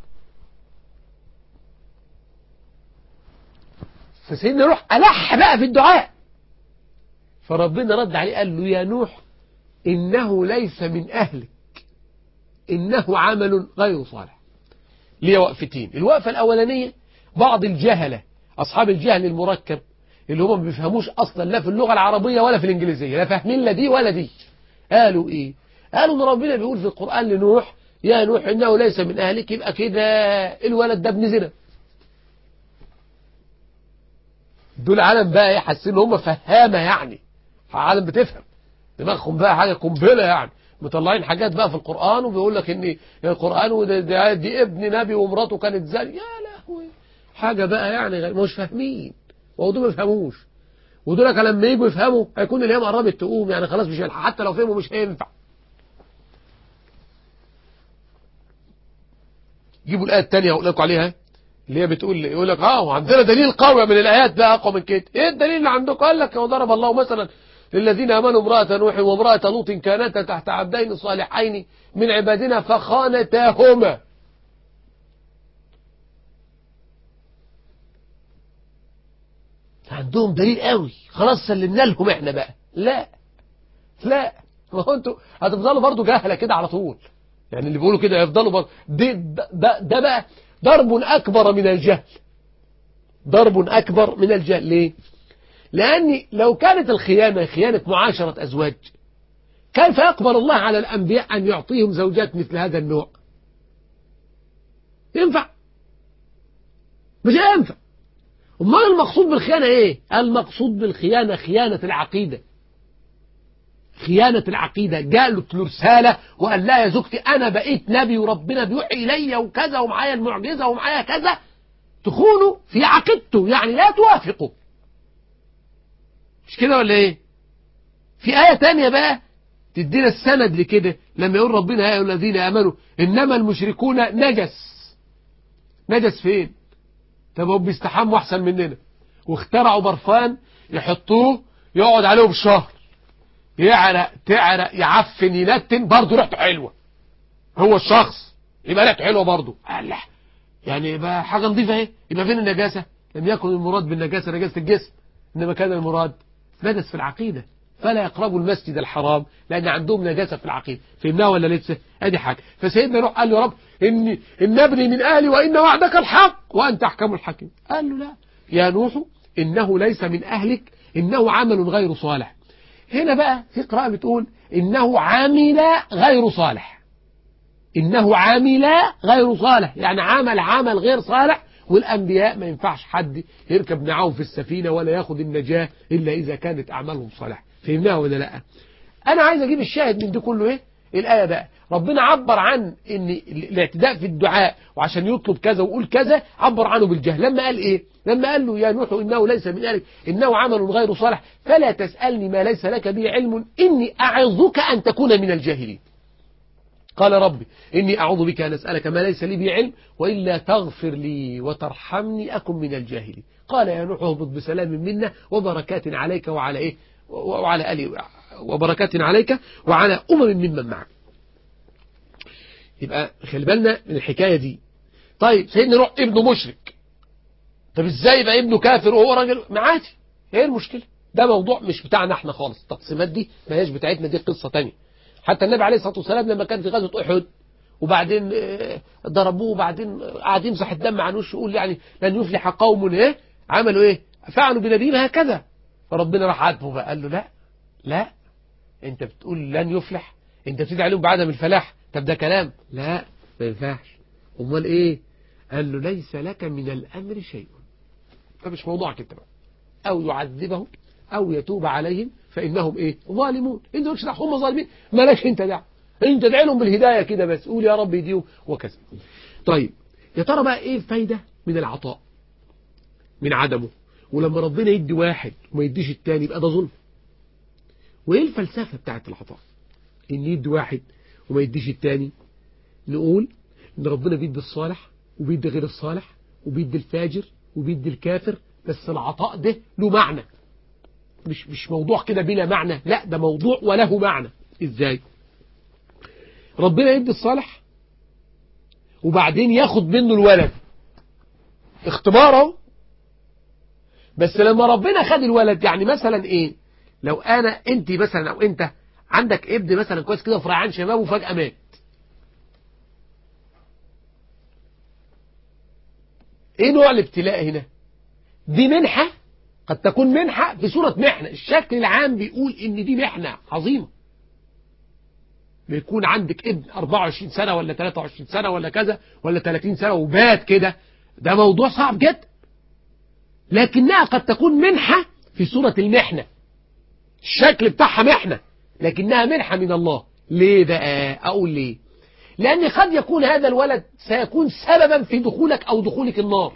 فسيدنا نوح ألح بقى في الدعاء فربنا رد عليه قال له يا نوح إنه ليس من أهلك إنه عمل غير صالح ليه وقفتين الوقفة الأولانية بعض الجهلة أصحاب الجهل المركب اللي هم ما بيفهموش أصلا لا في اللغة العربية ولا في الإنجليزية لا فاهمين لا دي ولا دي قالوا إيه قالوا إن ربنا بيقول في القرآن لنوح يا نوح إنه ليس من أهلك يبقى كده الولد ده ابن زنا دول عالم بقى ايه حاسين ان هم فهامه يعني عالم بتفهم دماغهم بقى حاجه قنبله يعني مطلعين حاجات بقى في القران وبيقول لك ان القران وده دي, دي ابن نبي ومراته كانت زانيه يا لهوي حاجه بقى يعني غير مش فاهمين وهو دول ما يفهموش ودول لما يجوا يفهموا هيكون الايام قربت تقوم يعني خلاص مش هيلحق حتى لو فهموا مش هينفع جيبوا الايه الثانيه هقول لكم عليها اللي هي بتقول يقول لك اه وعندنا دليل قوي من الايات بقى اقوى من كده ايه الدليل اللي عندكم قال لك وضرب الله مثلا للذين امنوا امراه نوح وامراه لوط كانتا تحت عبدين صالحين من عبادنا فخانتاهما عندهم دليل قوي خلاص سلمنا لهم احنا بقى لا لا ما هو انتوا هتفضلوا برضو جهله كده على طول يعني اللي بيقولوا كده يفضلوا برضو ده, ده, ده بقى ضرب أكبر من الجهل ضرب أكبر من الجهل ليه لأن لو كانت الخيانة خيانة معاشرة أزواج كيف يقبل الله على الأنبياء أن يعطيهم زوجات مثل هذا النوع ينفع مش هينفع امال المقصود بالخيانة ايه المقصود بالخيانة خيانة العقيدة خيانة العقيدة جالت له رسالة وقال لا يا زوجتي أنا بقيت نبي وربنا بيوحي إلي وكذا ومعايا المعجزة ومعايا كذا تخونوا في عقيدته يعني لا توافقوا مش كده ولا ايه في آية تانية بقى تدينا السند لكده لما يقول ربنا يا أيها الذين آمنوا إنما المشركون نجس نجس فين طب هم بيستحموا أحسن مننا واخترعوا برفان يحطوه يقعد عليه بشهر يعرق تعرق يعفن ينتن برضه ريحته حلوة هو الشخص يبقى ريحته حلوة برضه الله يعني يبقى حاجة نظيفة اهي يبقى فين النجاسة لم يكن المراد بالنجاسة نجاسة الجسم إنما كان المراد نجس في العقيدة فلا يقربوا المسجد الحرام لأن عندهم نجاسة في العقيدة فهمناها ولا لسه ادي حاجة فسيدنا نوح قال له يا رب إني إن ابني من أهلي وإن وعدك الحق وأنت أحكم الحكيم قال له لا يا نوح إنه ليس من أهلك إنه عمل غير صالح هنا بقى في قراءة بتقول إنه عامل غير صالح إنه عامل غير صالح يعني عمل عمل غير صالح والأنبياء ما ينفعش حد يركب معاهم في السفينة ولا ياخد النجاة إلا إذا كانت أعمالهم صالحة فهمناها ولا لا أنا عايز أجيب الشاهد من دي كله إيه الآية بقى ربنا عبر عن ان الاعتداء في الدعاء وعشان يطلب كذا ويقول كذا عبر عنه بالجهل لما قال ايه لما قال له يا نوح انه ليس من اهلك انه عمل غير صالح فلا تسالني ما ليس لك به علم اني اعظك ان تكون من الجاهلين قال ربي إني أعوذ بك أن أسألك ما ليس لي به علم وإلا تغفر لي وترحمني أكن من الجاهلين قال يا نوح اهبط بسلام منا وبركات عليك وعلى إيه وعلى آله وبركات عليك وعلى أمم ممن معك يبقى خلي بالنا من الحكاية دي طيب سيدنا نوح ابنه مشرك طب ازاي يبقى ابنه كافر وهو راجل عادي ايه المشكلة ده موضوع مش بتاعنا احنا خالص التقسيمات دي ما هيش بتاعتنا دي قصة تانية حتى النبي عليه الصلاة والسلام لما كان في غزوة أحد وبعدين ضربوه وبعدين قعد يمسح الدم عن وشه يقول يعني لن يفلح قوم ايه عملوا ايه فعلوا بنبيهم هكذا فربنا راح عاتبه بقى قال له لا لا انت بتقول لن يفلح انت بتدعي عليهم بعدم الفلاح طب ده كلام لا ما ينفعش امال ايه قال له ليس لك من الامر شيء فمش موضوعك انت بقى او يعذبهم او يتوب عليهم فانهم ايه ظالمون انت مش هم ظالمين مالكش انت دعوه انت ادعي لهم بالهدايه كده بس قول يا رب يديهم وكذا طيب يا ترى بقى ايه الفايده من العطاء من عدمه ولما ربنا يدي واحد وما يديش التاني يبقى ده ظلم وايه الفلسفه بتاعت العطاء ان يدي واحد وما يديش التاني نقول ان ربنا بيدي الصالح وبيدي غير الصالح وبيدي الفاجر وبيدي الكافر بس العطاء ده له معنى مش مش موضوع كده بلا معنى لا ده موضوع وله معنى ازاي ربنا يدي الصالح وبعدين ياخد منه الولد اختباره بس لما ربنا خد الولد يعني مثلا ايه لو انا انت مثلا او انت عندك ابن مثلا كويس كده في ريعان شباب وفجأة مات ايه نوع الابتلاء هنا دي منحة قد تكون منحة في صورة محنة الشكل العام بيقول ان دي محنة عظيمة بيكون عندك ابن 24 سنة ولا 23 سنة ولا كذا ولا 30 سنة وبات كده ده موضوع صعب جدا لكنها قد تكون منحة في صورة المحنة الشكل بتاعها محنة لكنها منحة من الله ليه بقى أقول ليه لأن قد يكون هذا الولد سيكون سببا في دخولك أو دخولك النار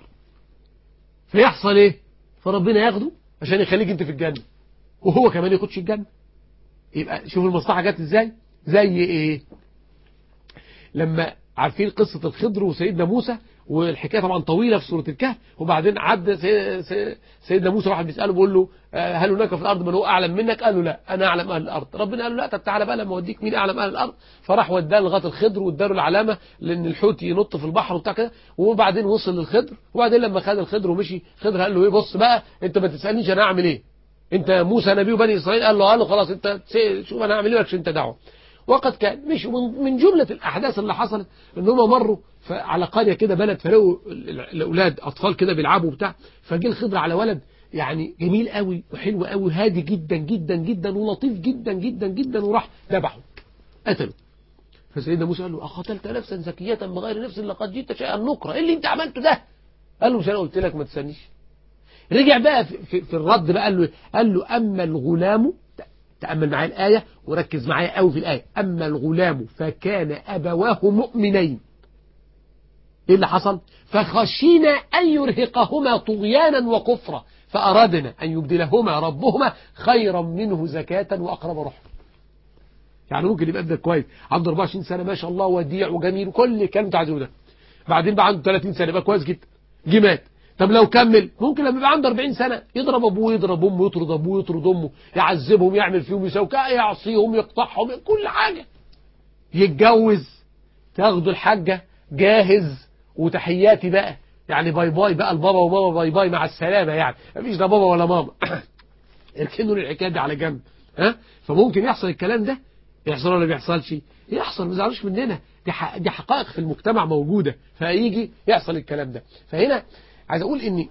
فيحصل إيه فربنا ياخده عشان يخليك أنت في الجنة وهو كمان يخدش الجنة يبقى شوف المصلحة جت إزاي زي إيه لما عارفين قصة الخضر وسيدنا موسى والحكاية طبعا طويلة في سورة الكهف وبعدين عدى سيدنا موسى واحد بيسأله بيقول له هل هناك في الأرض من هو أعلم منك قال له لا أنا أعلم أهل الأرض ربنا قال له لا طب تعالى بقى لما أوديك مين أعلم أهل الأرض فراح وداه لغاية الخضر واداله العلامة لأن الحوت ينط في البحر وبتاع كده وبعدين وصل للخضر وبعدين لما خد الخضر ومشي خضر قال له إيه بص بقى أنت ما تسألنيش أنا أعمل إيه أنت موسى نبي بني إسرائيل قال له قال له خلاص أنت شوف أنا أعمل إيه مالكش أنت دعوة وقد كان مش من جملة الأحداث اللي حصلت ان هم مروا على قرية كده بلد فلقوا الأولاد أطفال كده بيلعبوا بتاع فجه الخضر على ولد يعني جميل قوي وحلو قوي هادي جدا جدا جدا ولطيف جدا جدا جدا وراح ذبحه قتله فسيدنا موسى قال له أقتلت نفسا زكية بغير نفس لقد جئت شيئا نكرا ايه اللي انت عملته ده قال له مش انا قلت لك ما تستنيش رجع بقى في, في, في الرد بقى قال له قال له أما الغلام تأمل معايا الآية وركز معايا قوي في الآية أما الغلام فكان أبواه مؤمنين إيه اللي حصل فخشينا أن يرهقهما طغيانا وكفرا فأردنا أن يبدلهما ربهما خيرا منه زكاة وأقرب رحمة يعني ممكن يبقى ابنك كويس عنده 24 سنة ما شاء الله وديع وجميل وكل الكلام انت عايزه ده بعدين بقى عنده 30 سنة يبقى كويس جدا جه مات طب لو كمل ممكن لما يبقى عنده 40 سنة يضرب ابوه يضرب امه يطرد ابوه يطرد امه يعذبهم يعمل فيهم يسوي يعصيهم يقطعهم كل حاجة يتجوز تاخدوا الحاجة جاهز وتحياتي بقى يعني باي باي بقى البابا وماما باي باي مع السلامة يعني مفيش لا بابا ولا ماما اركنوا الحكايه دي على جنب ها فممكن يحصل الكلام ده يحصل ولا ما بيحصلش يحصل ما تزعلوش مننا دي ح- دي حقائق في المجتمع موجوده فيجي يحصل الكلام ده فهنا عايز اقول ان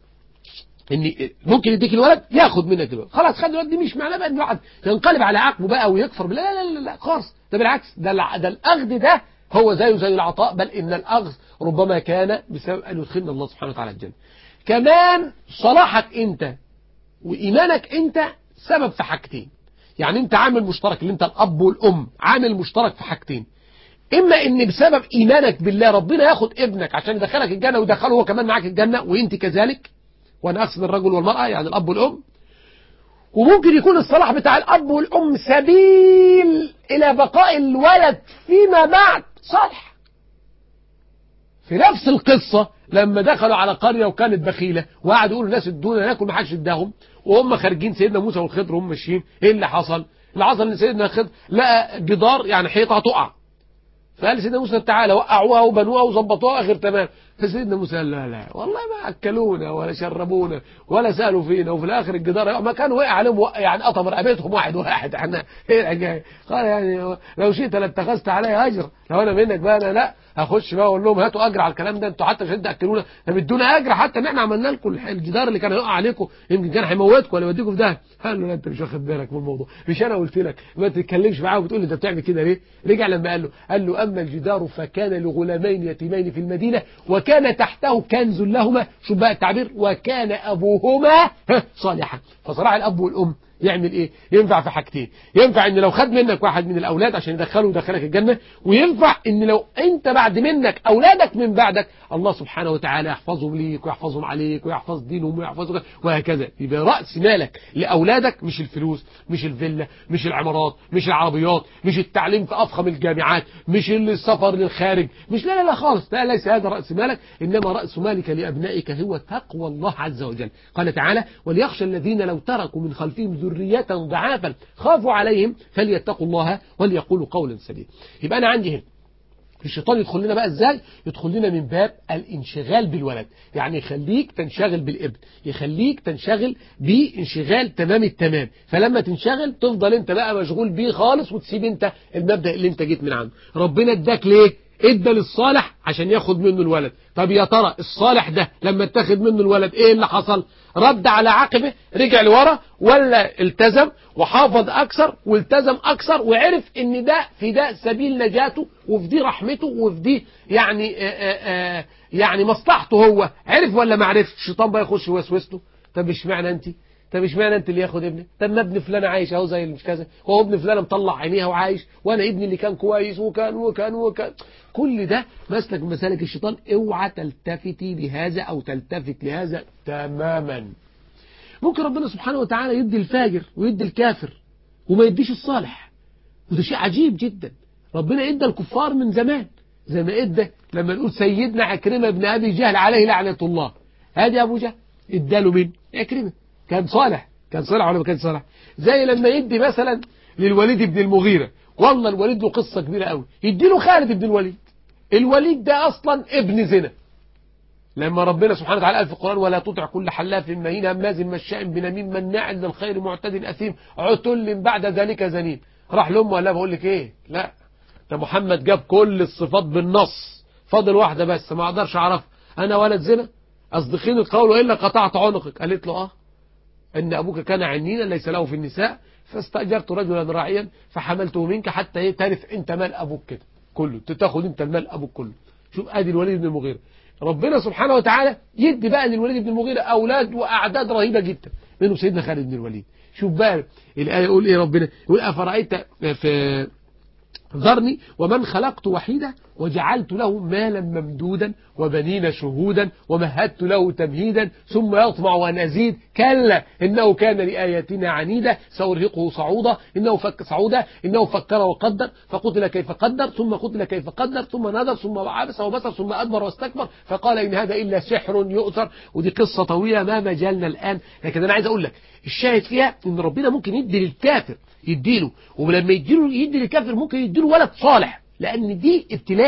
ان ممكن يديك الولد ياخد منك الولد خلاص خد الولد دي مش معناه بقى ان الواحد ينقلب على عقبه بقى ويكفر بالله لا لا لا, لا خالص ده بالعكس ده الع- ده الاخذ ده هو زيه زي العطاء بل ان الاخذ ربما كان بسبب ان يدخلنا الله سبحانه وتعالى الجنه كمان صلاحك انت وايمانك انت سبب في حاجتين يعني انت عامل مشترك اللي انت الاب والام عامل مشترك في حاجتين اما ان بسبب ايمانك بالله ربنا ياخد ابنك عشان يدخلك الجنه ويدخله هو كمان معاك الجنه وانت كذلك وانا اقصد الرجل والمراه يعني الاب والام وممكن يكون الصلاح بتاع الاب والام سبيل الى بقاء الولد فيما بعد صالح في نفس القصة لما دخلوا على قرية وكانت بخيلة وقعدوا يقولوا الناس ادونا ناكل ما حدش اداهم وهم خارجين سيدنا موسى والخضر وهم ماشيين ايه اللي حصل؟ اللي حصل ان سيدنا الخضر لقى جدار يعني حيطة تقع فقال سيدنا موسى تعالى وقعوها وبنوها وظبطوها اخر تمام فسيدنا موسى قال لا لا والله ما اكلونا ولا شربونا ولا سالوا فينا وفي الاخر الجدار يقع. ما كان وقع عليهم وقع يعني قطم رقبتهم واحد واحد احنا ايه الحكايه قال يعني لو شئت لاتخذت علي اجر لو انا منك بقى انا لا هخش بقى اقول لهم هاتوا اجر على الكلام ده انتوا حتى عشان تاكلونا طب ادونا اجر حتى ان احنا عملنا لكم الجدار اللي كان هيقع عليكم يمكن كان هيموتكم ولا يوديكم في ده قال له لا انت مش واخد بالك من الموضوع مش انا قلت لك ما تتكلمش معاه وبتقول لي انت بتعمل كده ليه رجع لما قال له قال له اما الجدار فكان لغلامين يتيمين في المدينه وكان تحته كنز لهما شوف بقى التعبير وكان ابوهما ها، صالحا فصلاح الاب والام يعمل ايه ينفع في حاجتين ينفع ان لو خد منك واحد من الاولاد عشان يدخله ويدخلك الجنه وينفع ان لو انت بعد منك اولادك من بعدك الله سبحانه وتعالى يحفظهم ليك ويحفظهم عليك ويحفظ دينهم ويحفظك وهكذا يبقى راس مالك لاولادك مش الفلوس مش الفيلا مش العمارات مش العربيات مش التعليم في افخم الجامعات مش السفر للخارج مش لا لا لا خالص لا ليس هذا راس مالك انما راس مالك لابنائك هو تقوى الله عز وجل قال تعالى وليخشى الذين لو تركوا من خلفهم ذرية ضعافا خافوا عليهم فليتقوا الله وليقولوا قولا سديدا يبقى انا عندي هنا الشيطان يدخل لنا بقى ازاي يدخل لنا من باب الانشغال بالولد يعني يخليك تنشغل بالابن يخليك تنشغل بانشغال تمام التمام فلما تنشغل تفضل انت بقى مشغول بيه خالص وتسيب انت المبدأ اللي انت جيت من عنده ربنا اداك ليه ادى للصالح عشان ياخد منه الولد طب يا ترى الصالح ده لما اتاخد منه الولد ايه اللي حصل رد على عقبه رجع لورا ولا التزم وحافظ اكثر والتزم اكثر وعرف ان ده في ده سبيل نجاته وفي دي رحمته وفي دي يعني آآ آآ يعني مصلحته هو عرف ولا ما عرفش الشيطان بقى يخش يوسوسته طب اشمعنى انت طب اشمعنى انت اللي ياخد ابني طب ما ابن فلان عايش اهو زي مش كذا هو ابن فلان مطلع عينيها وعايش وانا ابني اللي كان كويس وكان وكان وكان كل ده مسلك من مسالك الشيطان اوعى تلتفتي لهذا او تلتفت لهذا تماما ممكن ربنا سبحانه وتعالى يدي الفاجر ويدي الكافر وما يديش الصالح وده شيء عجيب جدا ربنا ادى الكفار من زمان زي ما ادى لما نقول سيدنا عكرمة بن ابي جهل عليه لعنة الله ادي ابو جهل اداله مين عكرمة كان صالح كان صالح ولا ما كان صالح زي لما يدي مثلا للوليد بن المغيرة والله الوليد له قصة كبيرة قوي يدي له خالد بن الوليد الوليد ده اصلا ابن زنا لما ربنا سبحانه وتعالى قال في القرآن ولا تطع كل حلاف مهين هماز مشاء بنميم مناع للخير معتد أثيم عتل بعد ذلك زنيم راح لأمه ولا بقول لك ايه لا ده محمد جاب كل الصفات بالنص فاضل واحدة بس ما اقدرش اعرفها انا ولد زنا اصدقين القول والا قطعت عنقك قالت له اه ان ابوك كان عنينا ليس له في النساء فاستأجرت رجلا راعيا فحملته منك حتى ايه ترث انت مال ابوك كده كله تاخد انت المال ابوك كله شوف ادي الوليد بن المغيرة ربنا سبحانه وتعالى يدي بقى للوليد بن المغيرة أولاد وأعداد رهيبة جدا منه سيدنا خالد بن الوليد شوف بقى الآية يقول إيه ربنا يقول أفرأيت في ذرني ومن خلقت وحيدا وجعلت له مالا ممدودا وبنين شهودا ومهدت له تمهيدا ثم يطمع أن أزيد كلا إنه كان لآياتنا عنيدا سأرهقه صعودا إنه فك صعودا إنه فكر وقدر فقتل كيف قدر ثم قتل كيف قدر ثم نظر ثم عبس وبصر ثم أدبر واستكبر فقال إن هذا إلا سحر يؤثر ودي قصة طويلة ما مجالنا الآن لكن أنا عايز أقول لك الشاهد فيها إن ربنا ممكن يدي للكافر يديله ولما يديله يدي للكافر ممكن يديله ولد صالح لأن دي ابتلاء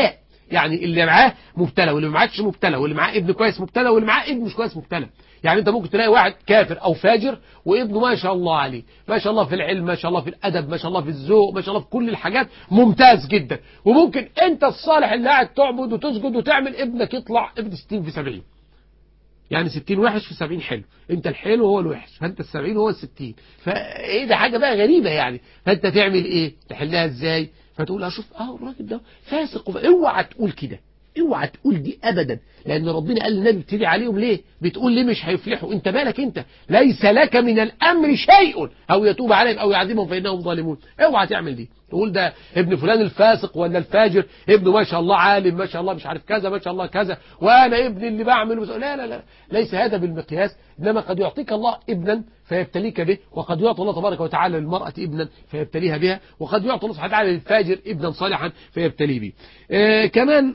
يعني اللي معاه مبتلى واللي معاكش مبتلى واللي معاه ابن كويس مبتلى واللي معاه ابن مش كويس مبتلى يعني انت ممكن تلاقي واحد كافر او فاجر وابنه ما شاء الله عليه ما شاء الله في العلم ما شاء الله في الادب ما شاء الله في الذوق ما شاء الله في كل الحاجات ممتاز جدا وممكن انت الصالح اللي قاعد تعبد وتسجد وتعمل ابنك يطلع ابن 60 في 70 يعني 60 وحش في 70 حلو انت الحلو هو الوحش فانت ال70 هو ال60 فايه ده حاجه بقى غريبه يعني فانت تعمل ايه تحلها ازاي فتقول اشوف اه الراجل ده فاسق وف- اوعى تقول كده اوعى تقول دي ابدا لان ربنا قال للنبي ابتدي عليهم ليه بتقول ليه مش هيفلحوا انت مالك انت ليس لك من الامر شيء او يتوب عليهم او يعذبهم فانهم ظالمون اوعى تعمل دي تقول ده ابن فلان الفاسق ولا الفاجر ابنه ما شاء الله عالم ما شاء الله مش عارف كذا ما شاء الله كذا وانا ابني اللي بعمل وس- لا لا لا ليس هذا بالمقياس انما قد يعطيك الله ابنا فيبتليك به وقد يعطي الله تبارك وتعالى للمرأة ابنا فيبتليها بها وقد يعطي الله سبحانه وتعالى للفاجر ابنا صالحا فيبتليه به آه كمان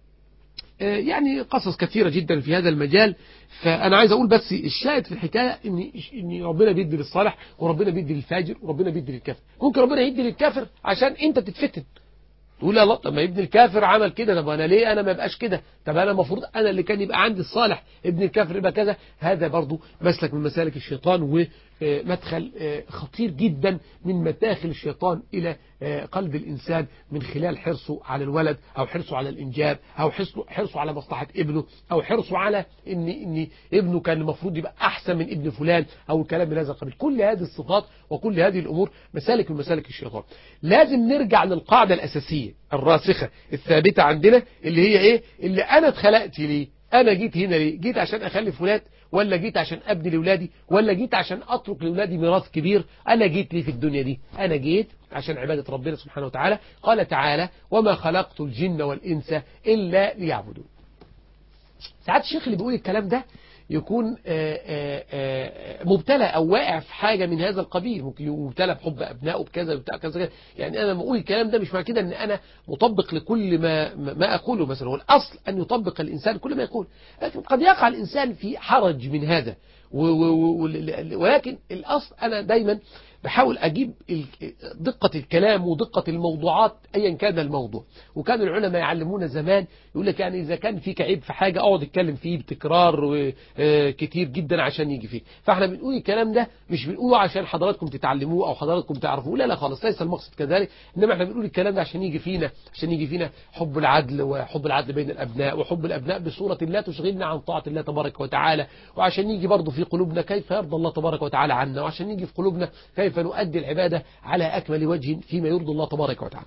آه، يعني قصص كثيرة جدا في هذا المجال فأنا عايز أقول بس الشاهد في الحكاية إن إن ربنا بيدي للصالح وربنا بيدي للفاجر وربنا بيدي للكافر ممكن ربنا يدي للكافر عشان أنت تتفتن تقول يا الله طب ما ابن الكافر عمل كده طب انا ليه انا ما يبقاش كده طب انا المفروض انا اللي كان يبقى عندي الصالح ابن الكافر يبقى كذا هذا برضو مسلك من مسالك الشيطان ومدخل آه، خطير جدا من مداخل الشيطان الى آه، قلب الانسان من خلال حرصه على الولد او حرصه على الانجاب او حرصه حرصه على مصلحه ابنه او حرصه على ان ان ابنه كان المفروض يبقى احسن من ابن فلان او الكلام من هذا القبيل كل هذه الصفات وكل هذه الامور مسالك من مسالك الشيطان لازم نرجع للقاعده الاساسيه الراسخه الثابته عندنا اللي هي ايه اللي انا اتخلقت ليه انا جيت هنا ليه جيت عشان اخلف ولاد ولا جيت عشان ابني لاولادي ولا جيت عشان اترك لاولادي ميراث كبير انا جيت ليه في الدنيا دي انا جيت عشان عباده ربنا سبحانه وتعالى قال تعالى وما خلقت الجن والانس الا ليعبدون ساعات الشيخ اللي بيقول الكلام ده يكون آه، آه، آه، مبتلى او واقع في حاجه من هذا القبيل ممكن يكون مبتلى بحب ابنائه بكذا وبتاع كذا كذا. يعني انا لما اقول الكلام ده مش معنى كده ان انا مطبق لكل ما ما اقوله مثلا هو الاصل ان يطبق الانسان كل ما يقول لكن قد يقع الانسان في حرج من هذا و- و- و- ولكن الاصل انا دايما بحاول اجيب ال- دقه الكلام ودقه الموضوعات ايا كان الموضوع وكان العلماء يعلمونا زمان يقول لك يعني اذا كان فيك عيب في حاجه اقعد اتكلم فيه بتكرار آه، كتير جدا عشان يجي فيك فاحنا بنقول الكلام ده مش بنقوله عشان حضراتكم تتعلموه او حضراتكم تعرفوه لا لا خالص ليس المقصد كذلك انما احنا بنقول الكلام ده عشان يجي فينا عشان يجي فينا حب العدل وحب العدل بين الابناء وحب الابناء بصوره لا تشغلنا عن طاعه الله تبارك وتعالى وعشان يجي برضه في قلوبنا كيف يرضى الله تبارك وتعالى عنا وعشان يجي في قلوبنا كيف نؤدي العباده على اكمل وجه فيما يرضي الله تبارك وتعالى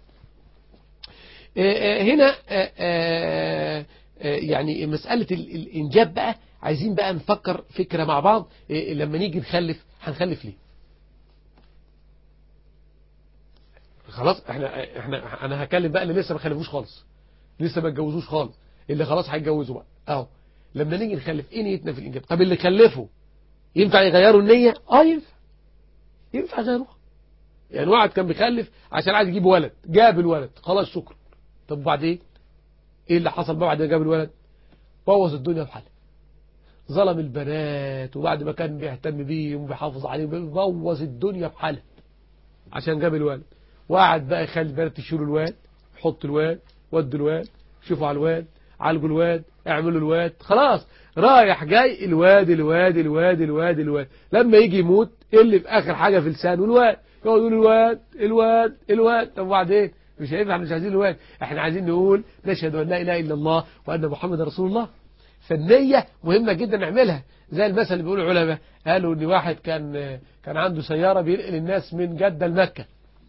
آه، آه، هنا آه، آه، آه، يعني مسألة ال- الإنجاب بقى عايزين بقى نفكر فكرة مع بعض آه، لما نيجي نخلف هنخلف ليه خلاص احنا احنا انا هكلم بقى اللي لسه ما خلفوش خالص لسه ما اتجوزوش خالص اللي خلاص هيتجوزوا بقى اهو لما نيجي نخلف ايه نيتنا في الانجاب طب اللي خلفوا ينفع يغيروا النية اه ينفع ينفع يغيروها يعني واحد كان بيخلف عشان عايز يجيب ولد جاب الولد خلاص شكرا طب وبعدين ايه اللي حصل بقى بعد ما جاب الولد بوظ الدنيا بحالها ظلم البنات وبعد ما كان بيهتم بيهم وبيحافظ عليهم بوظ الدنيا بحالها عشان جاب الولد وقعد بقى يخلي البنات يشيلوا الواد حط الواد ودوا الواد شوفوا على الواد عالجوا الواد اعملوا الواد خلاص رايح جاي الواد الواد الواد الواد الواد لما يجي يموت ايه اللي في اخر حاجه في لسانه الواد يقعد يقول الواد الواد الواد طب وبعدين مش هينفع احنا مش عايزين الواد احنا عايزين نقول نشهد ان لا اله الا الله وان محمد رسول الله فالنية مهمة جدا نعملها زي المثل اللي بيقولوا العلماء قالوا ان واحد كان كان عنده سيارة بينقل الناس من جدة لمكة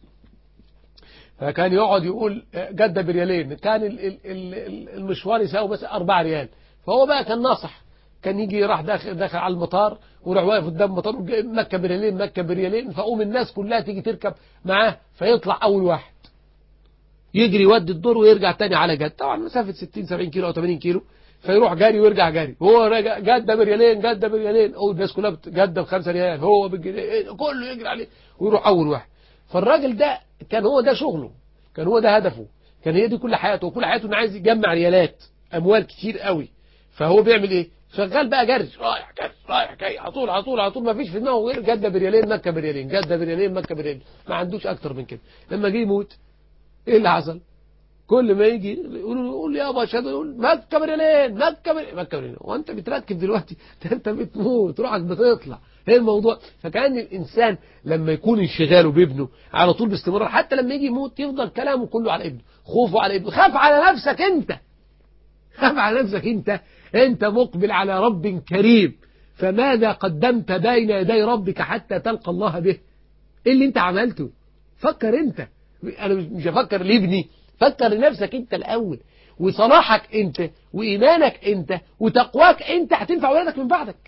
فكان يقعد يقول جدة بريالين كان ال- ال- ال- المشوار يساوي بس 4 ريال فهو بقى كان ناصح كان يجي راح داخل داخل على المطار ويروح واقف قدام المطار مكة بريالين مكة بريالين فقوم الناس كلها تيجي تركب معاه فيطلع أول واحد يجري يودي الدور ويرجع تاني على جد طبعا مسافة 60 70 كيلو أو 80 كيلو فيروح جاري ويرجع جاري هو راجع جدة بريالين جدة بريالين أو الناس كلها بت- جدة بخمسة ريال هو بالجنيه إيه، كله يجري عليه ويروح أول واحد فالراجل ده كان هو ده شغله كان هو ده هدفه كان هي دي كل حياته وكل حياته انه عايز يجمع ريالات اموال كتير قوي فهو بيعمل ايه شغال بقى جري رايح جري رايح جاي على طول على طول على طول ما فيش في دماغه غير جده بريالين مكه بريالين جده بريالين مكه بريالين ما عندوش اكتر من كده لما جه يموت ايه اللي حصل كل ما يجي يقولوا له يقول يابا اشهد يقول مكه بريالين مكه بريالين مكه بريالين وانت بتركب دلوقتي ده انت بتموت روحك بتطلع ايه الموضوع فكان الانسان لما يكون انشغاله بابنه على طول باستمرار حتى لما يجي يموت يفضل كلامه كله على ابنه خوفه على ابنه خاف على نفسك انت خاف على نفسك انت انت مقبل على رب كريم فماذا قدمت بين يدي ربك حتى تلقى الله به ايه اللي انت عملته فكر انت انا مش هفكر لابني فكر لنفسك انت الاول وصلاحك انت وايمانك انت وتقواك انت هتنفع ولادك من بعدك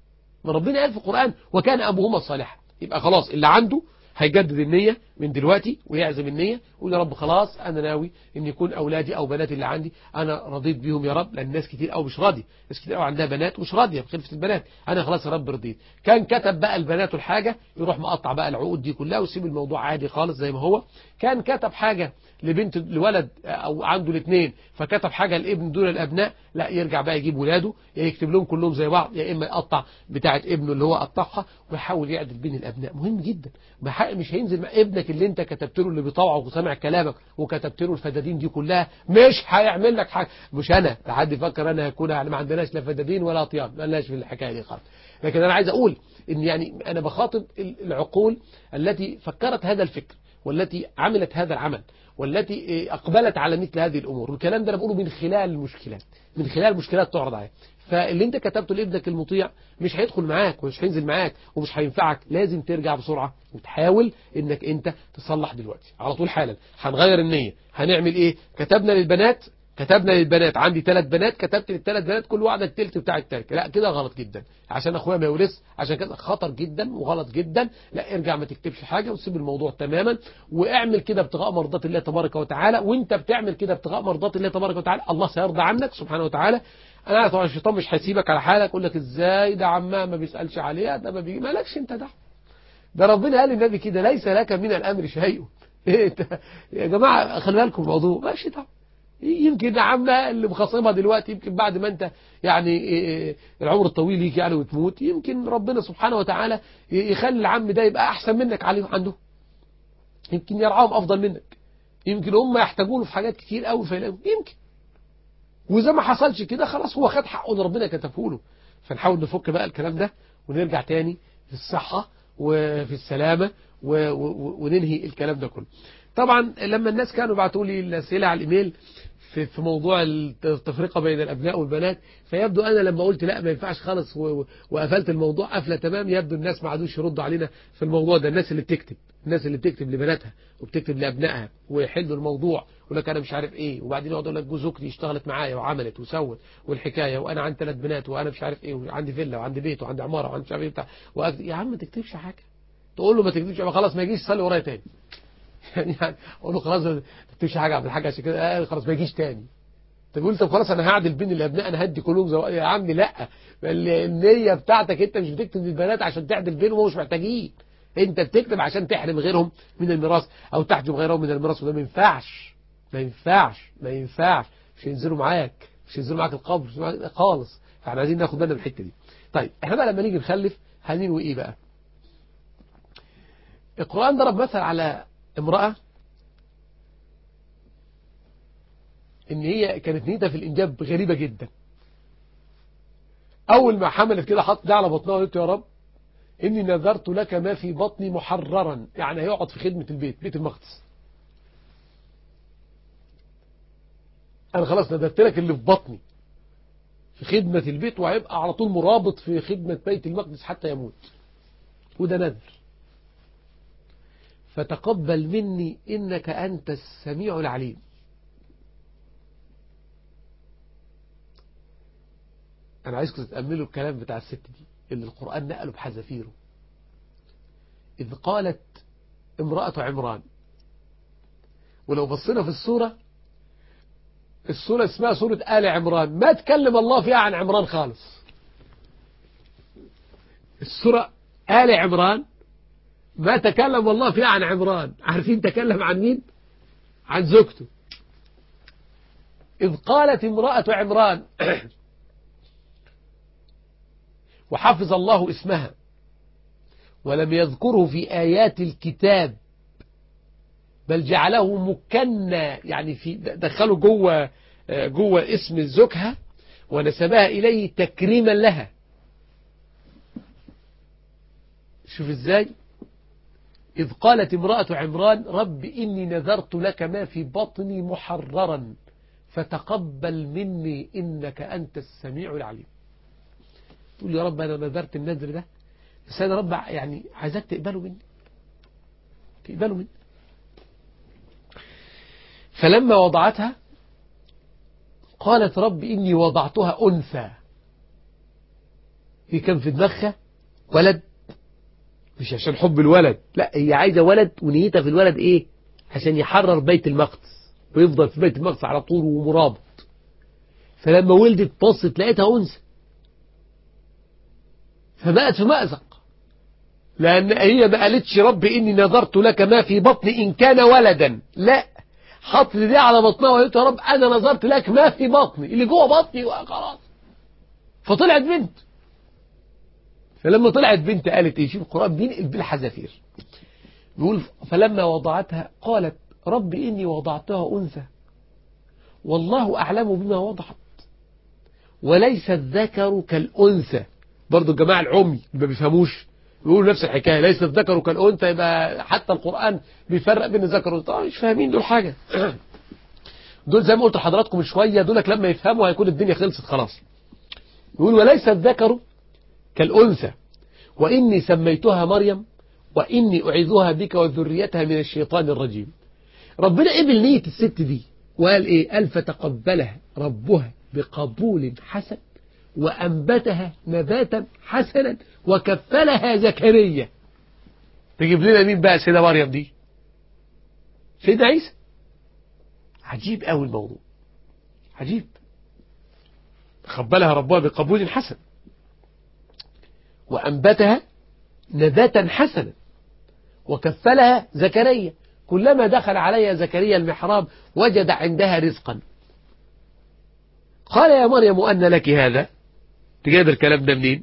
ما ربنا قال في القرآن وكان أبوهما صالحا يبقى خلاص اللي عنده هيجدد النية من دلوقتي ويعزم النية ويقول يا رب خلاص أنا ناوي إن يكون أولادي أو بناتي اللي عندي أنا رضيت بيهم يا رب لأن ناس كتير أو مش راضي ناس كتير أو عندها بنات مش راضية بخلفة البنات أنا خلاص يا رب رضيت كان كتب بقى البنات الحاجة يروح مقطع بقى العقود دي كلها ويسيب الموضوع عادي خالص زي ما هو كان كتب حاجة لبنت لولد أو عنده الاثنين فكتب حاجة لابن دول الأبناء لا يرجع بقى يجيب ولاده يا يكتب لهم كلهم زي بعض يا إما يقطع بتاعة ابنه اللي هو قطعها ويحاول يعدل بين الأبناء مهم جدا مش هينزل مع ابنك اللي انت كتبت له اللي بيطوعه وسامع كلامك وكتبت له الفدادين دي كلها مش هيعمل لك حاجة مش أنا لحد يفكر أنا هكون يعني ما عندناش لا فدادين ولا أطيان ما لناش في الحكاية دي خالص لكن أنا عايز أقول إن يعني أنا بخاطب العقول التي فكرت هذا الفكر والتي عملت هذا العمل والتي أقبلت على مثل هذه الأمور والكلام ده أنا بقوله من خلال المشكلات من خلال مشكلات تعرض عليه فاللي انت كتبته لابنك المطيع مش هيدخل معاك ومش هينزل معاك ومش هينفعك لازم ترجع بسرعة وتحاول انك انت تصلح دلوقتي على طول حالا هنغير النية هنعمل ايه كتبنا للبنات كتبنا للبنات عندي ثلاث بنات كتبت للثلاث بنات كل واحدة التلت بتاع التركة لا كده غلط جدا عشان اخويا ما يورث عشان كده خطر جدا وغلط جدا لا ارجع ما تكتبش حاجة وسيب الموضوع تماما واعمل كده ابتغاء مرضات الله تبارك وتعالى وانت بتعمل كده ابتغاء مرضات الله تبارك وتعالى الله سيرضى عنك سبحانه وتعالى انا عارف طبعا الشيطان مش هيسيبك على حالك يقول لك ازاي ده عمها ما بيسالش عليها ده ما بيجي مالكش انت ده ده ربنا قال للنبي كده ليس لك من الامر شيء ايه يا جماعه خلي بالكم الموضوع ماشي طبعا يمكن عمها اللي مخاصمها دلوقتي يمكن بعد ما انت يعني العمر الطويل يجي يعني وتموت يمكن ربنا سبحانه وتعالى يخلي العم ده يبقى احسن منك عليهم عنده يمكن يرعاهم افضل منك يمكن هم يحتاجونه في حاجات كتير قوي فيلاقوا يمكن وإذا ما حصلش كده خلاص هو خد حقه اللي ربنا كتبه له فنحاول نفك بقى الكلام ده ونرجع تاني في الصحة وفي السلامة وننهي الكلام ده كله طبعا لما الناس كانوا بعتوا لي الأسئلة على الإيميل في في موضوع التفرقة بين الأبناء والبنات فيبدو أنا لما قلت لا ما ينفعش خالص وقفلت الموضوع قفلة تمام يبدو الناس ما عادوش يردوا علينا في الموضوع ده الناس اللي بتكتب الناس اللي بتكتب لبناتها وبتكتب لأبنائها ويحلوا الموضوع يقول لك أنا مش عارف إيه وبعدين يقعد يقول لك جوز أختي اشتغلت معايا وعملت وسوت والحكاية وأنا عندي ثلاث بنات وأنا مش عارف إيه وعندي فيلا وعندي بيت وعندي عمارة وعندي مش عارف إيه بتاع يا عم ما تكتبش حاجة تقول له ما تكتبش خلاص ما يجيش يصلي ورايا تاني يعني اقول له خلاص ما تكتبش حاجة عبد الحاج عشان كده خلاص ما يجيش تاني تقول طب خلاص انا هعدل بين الابناء انا هدي كلهم زو... يا عم لا النيه بتاعتك انت مش بتكتب للبنات عشان تعدل بينهم ومش محتاجين انت بتكتب عشان تحرم غيرهم من الميراث او تحجب غيرهم من الميراث وده ما ينفعش ما ينفعش ما ينفعش مش هينزلوا معاك مش هينزلوا معاك القبر خالص فاحنا عايزين ناخد بالنا من الحته دي طيب احنا بقى لما نيجي نخلف هننوي ايه بقى القران ضرب مثل على امراه ان هي كانت نيتها في الانجاب غريبة جدا اول ما حملت كده حط ده على بطنها وقالت يا رب اني نذرت لك ما في بطني محررا يعني هيقعد في خدمة البيت بيت المقدس انا خلاص نذرت لك اللي في بطني في خدمة البيت وهيبقى على طول مرابط في خدمة بيت المقدس حتى يموت وده نذر فتقبل مني انك انت السميع العليم أنا عايزكم تتأملوا الكلام بتاع الست دي اللي القرآن نقله بحذافيره إذ قالت امرأة عمران ولو بصينا في السورة السورة اسمها سورة آل عمران ما تكلم الله فيها عن عمران خالص السورة آل عمران ما تكلم الله فيها عن عمران عارفين تكلم عن مين عن زوجته إذ قالت امرأة عمران وحفظ الله اسمها ولم يذكره في آيات الكتاب بل جعله مكنى يعني في دخله جوه جوه اسم زوجها ونسبها إليه تكريما لها شوف ازاي إذ قالت امرأة عمران رب إني نذرت لك ما في بطني محررا فتقبل مني إنك أنت السميع العليم تقول يا رب أنا نذرت النذر ده بس أنا رب يعني عايزك تقبله مني تقبله مني فلما وضعتها قالت رب إني وضعتها أنثى هي كان في دماغها ولد مش عشان حب الولد لا هي عايزة ولد ونيتها في الولد ايه عشان يحرر بيت المقدس ويفضل في بيت المقدس على طول ومرابط فلما ولدت بصت لقيتها أنثى فبقت في مأزق لأن هي ما قالتش رب إني نظرت لك ما في بطني إن كان ولدا لا حط دي على بطنها وقالت يا رب أنا نظرت لك ما في بطني اللي جوه بطني خلاص فطلعت بنت فلما طلعت بنت قالت ايه شوف القرآن بينقل بالحذافير بيقول فلما وضعتها قالت رب إني وضعتها أنثى والله أعلم بما وضعت وليس الذكر كالأنثى برضو الجماعة العمي اللي ما بيفهموش بيقولوا نفس الحكاية ليس الذكر كالأنثى يبقى حتى القرآن بيفرق بين الذكر والأنثى مش فاهمين دول حاجة دول زي ما قلت لحضراتكم من شوية دولك لما يفهموا هيكون الدنيا خلصت خلاص يقول وليس الذكر كالأنثى وإني سميتها مريم وإني أعيذها بك وذريتها من الشيطان الرجيم ربنا قبل نية الست دي وقال إيه قال فتقبلها ربها بقبول حسن وأنبتها نباتا حسنا وكفلها زكريا تجيب لنا مين بقى سيدة مريم دي سيدة عيسى عجيب قوي الموضوع عجيب تقبلها ربها بقبول حسن وأنبتها نباتا حسنا وكفلها زكريا كلما دخل عليها زكريا المحراب وجد عندها رزقا قال يا مريم أن لك هذا تجاب الكلام ده منين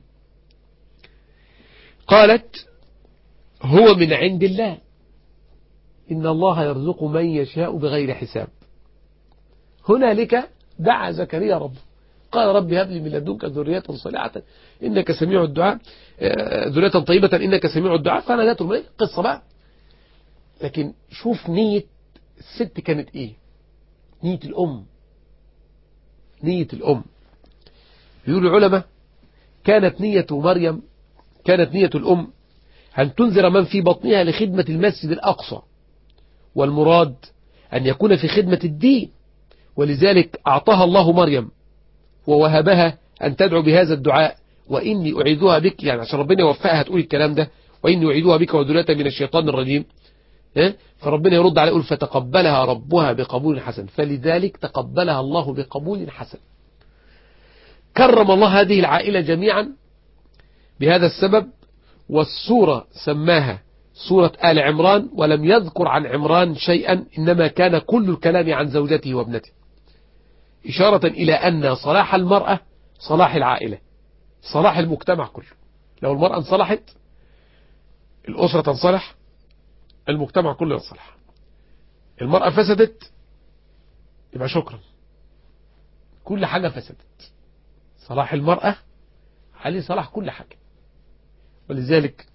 قالت هو من عند الله إن الله يرزق من يشاء بغير حساب هنالك دعا زكريا ربه قال رب هب لي من لدنك ذرية صالحة إنك سميع الدعاء ذرية طيبة إنك سميع الدعاء فنادته الملك قصة بقى لكن شوف نية الست كانت إيه نية الأم نية الأم يقول العلماء كانت نية مريم كانت نية الأم أن تنذر من في بطنها لخدمة المسجد الأقصى والمراد أن يكون في خدمة الدين ولذلك أعطاها الله مريم ووهبها أن تدعو بهذا الدعاء وإني أعيذها بك يعني عشان ربنا يوفقها تقول الكلام ده وإني أعيذها بك وذريتها من الشيطان الرجيم فربنا يرد عليه يقول فتقبلها ربها بقبول حسن فلذلك تقبلها الله بقبول حسن كرم الله هذه العائلة جميعا بهذا السبب والسورة سماها سورة آل عمران ولم يذكر عن عمران شيئا إنما كان كل الكلام عن زوجته وابنته إشارة إلى أن صلاح المرأة صلاح العائلة صلاح المجتمع كله لو المرأة انصلحت الأسرة تنصلح المجتمع كله ينصلح المرأة فسدت يبقى شكرا كل حاجة فسدت صلاح المرأة عليه صلاح كل حاجة ولذلك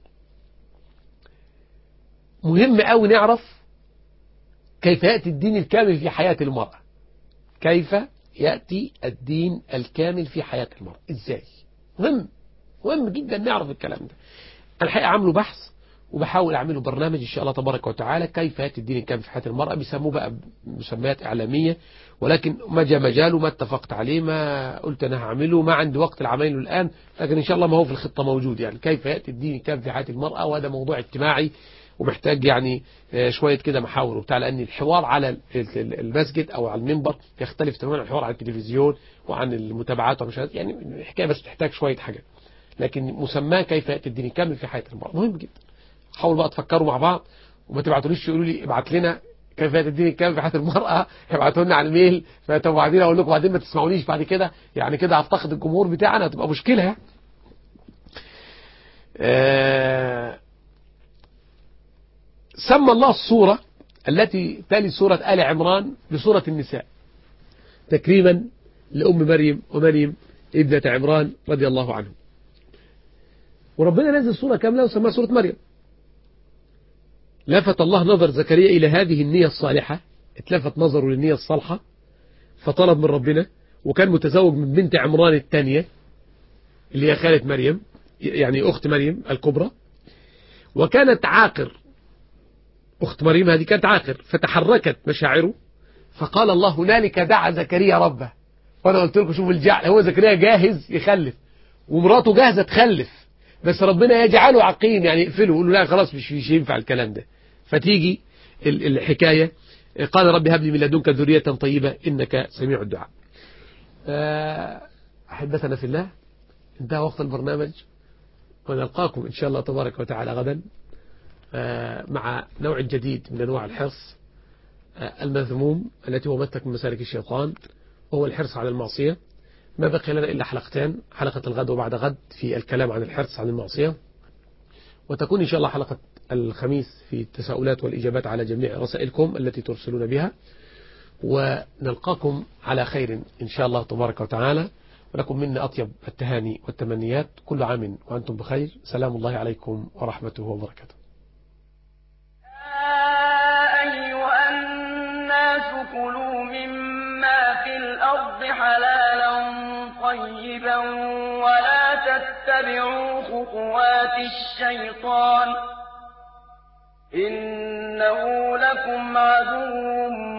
مهم قوي نعرف كيف يأتي الدين الكامل في حياة المرأة كيف يأتي الدين الكامل في حياة المرأة ازاي مهم مهم جدا نعرف الكلام ده انا الحقيقة عامله بحث وبحاول اعمله برنامج ان شاء الله تبارك وتعالى كيف يأتي الدين الكامل في حياة المرأة بيسموه بقى مسميات اعلامية ولكن ما جاء مجاله ما اتفقت عليه ما قلت انا هعمله ما عندي وقت العمل الان لكن ان شاء الله ما هو في الخطة موجود يعني كيف يأتي الدين الكامل في حياة المرأة وهذا موضوع اجتماعي ومحتاج يعني شوية كده محاور وبتاع لأن الحوار على المسجد أو على المنبر يختلف تماما عن الحوار على التلفزيون وعن المتابعات ومشاهدات يعني الحكاية بس تحتاج شوية حاجات لكن مسماه كيف يأتي الدين الكامل في حياة المرأة مهم جدا حاولوا بقى تفكروا مع بعض وما تبعتوليش يقولوا لي ابعت لنا كيف يأتي الدين الكامل في حياة المرأة ابعتوا لنا على الميل فطب بعدين أقول لكم بعدين ما تسمعونيش بعد كده يعني كده هفتقد الجمهور بتاعنا هتبقى مشكلة آه سمى الله الصورة التي تلي سورة آل عمران بسورة النساء تكريما لأم مريم ومريم ابنة عمران رضي الله عنه وربنا نزل سورة كاملة وسماها سورة مريم لفت الله نظر زكريا إلى هذه النية الصالحة اتلفت نظره للنية الصالحة فطلب من ربنا وكان متزوج من بنت عمران الثانية اللي هي خالة مريم يعني أخت مريم الكبرى وكانت عاقر أخت مريم هذه كانت عاقر فتحركت مشاعره فقال الله هنالك دعا زكريا ربه وأنا قلت لكم شوفوا الجعل هو زكريا جاهز يخلف ومراته جاهزة تخلف بس ربنا يجعله عقيم يعني يقفله يقول له لا خلاص مش مش ينفع الكلام ده فتيجي الحكاية قال رب هب لي من لدنك ذرية طيبة إنك سميع الدعاء أحبتنا في الله انتهى وقت البرنامج ونلقاكم إن شاء الله تبارك وتعالى غدا مع نوع جديد من أنواع الحرص المذموم التي هو مسلك من مسالك الشيطان وهو الحرص على المعصية ما بقي لنا إلا حلقتين حلقة الغد وبعد غد في الكلام عن الحرص عن المعصية وتكون إن شاء الله حلقة الخميس في التساؤلات والإجابات على جميع رسائلكم التي ترسلون بها ونلقاكم على خير إن شاء الله تبارك وتعالى ولكم منا أطيب التهاني والتمنيات كل عام وأنتم بخير سلام الله عليكم ورحمته وبركاته أيها الناس كلوا مما في الأرض حلالا طيبا ولا تتبعوا خطوات الشيطان إنه لكم عدو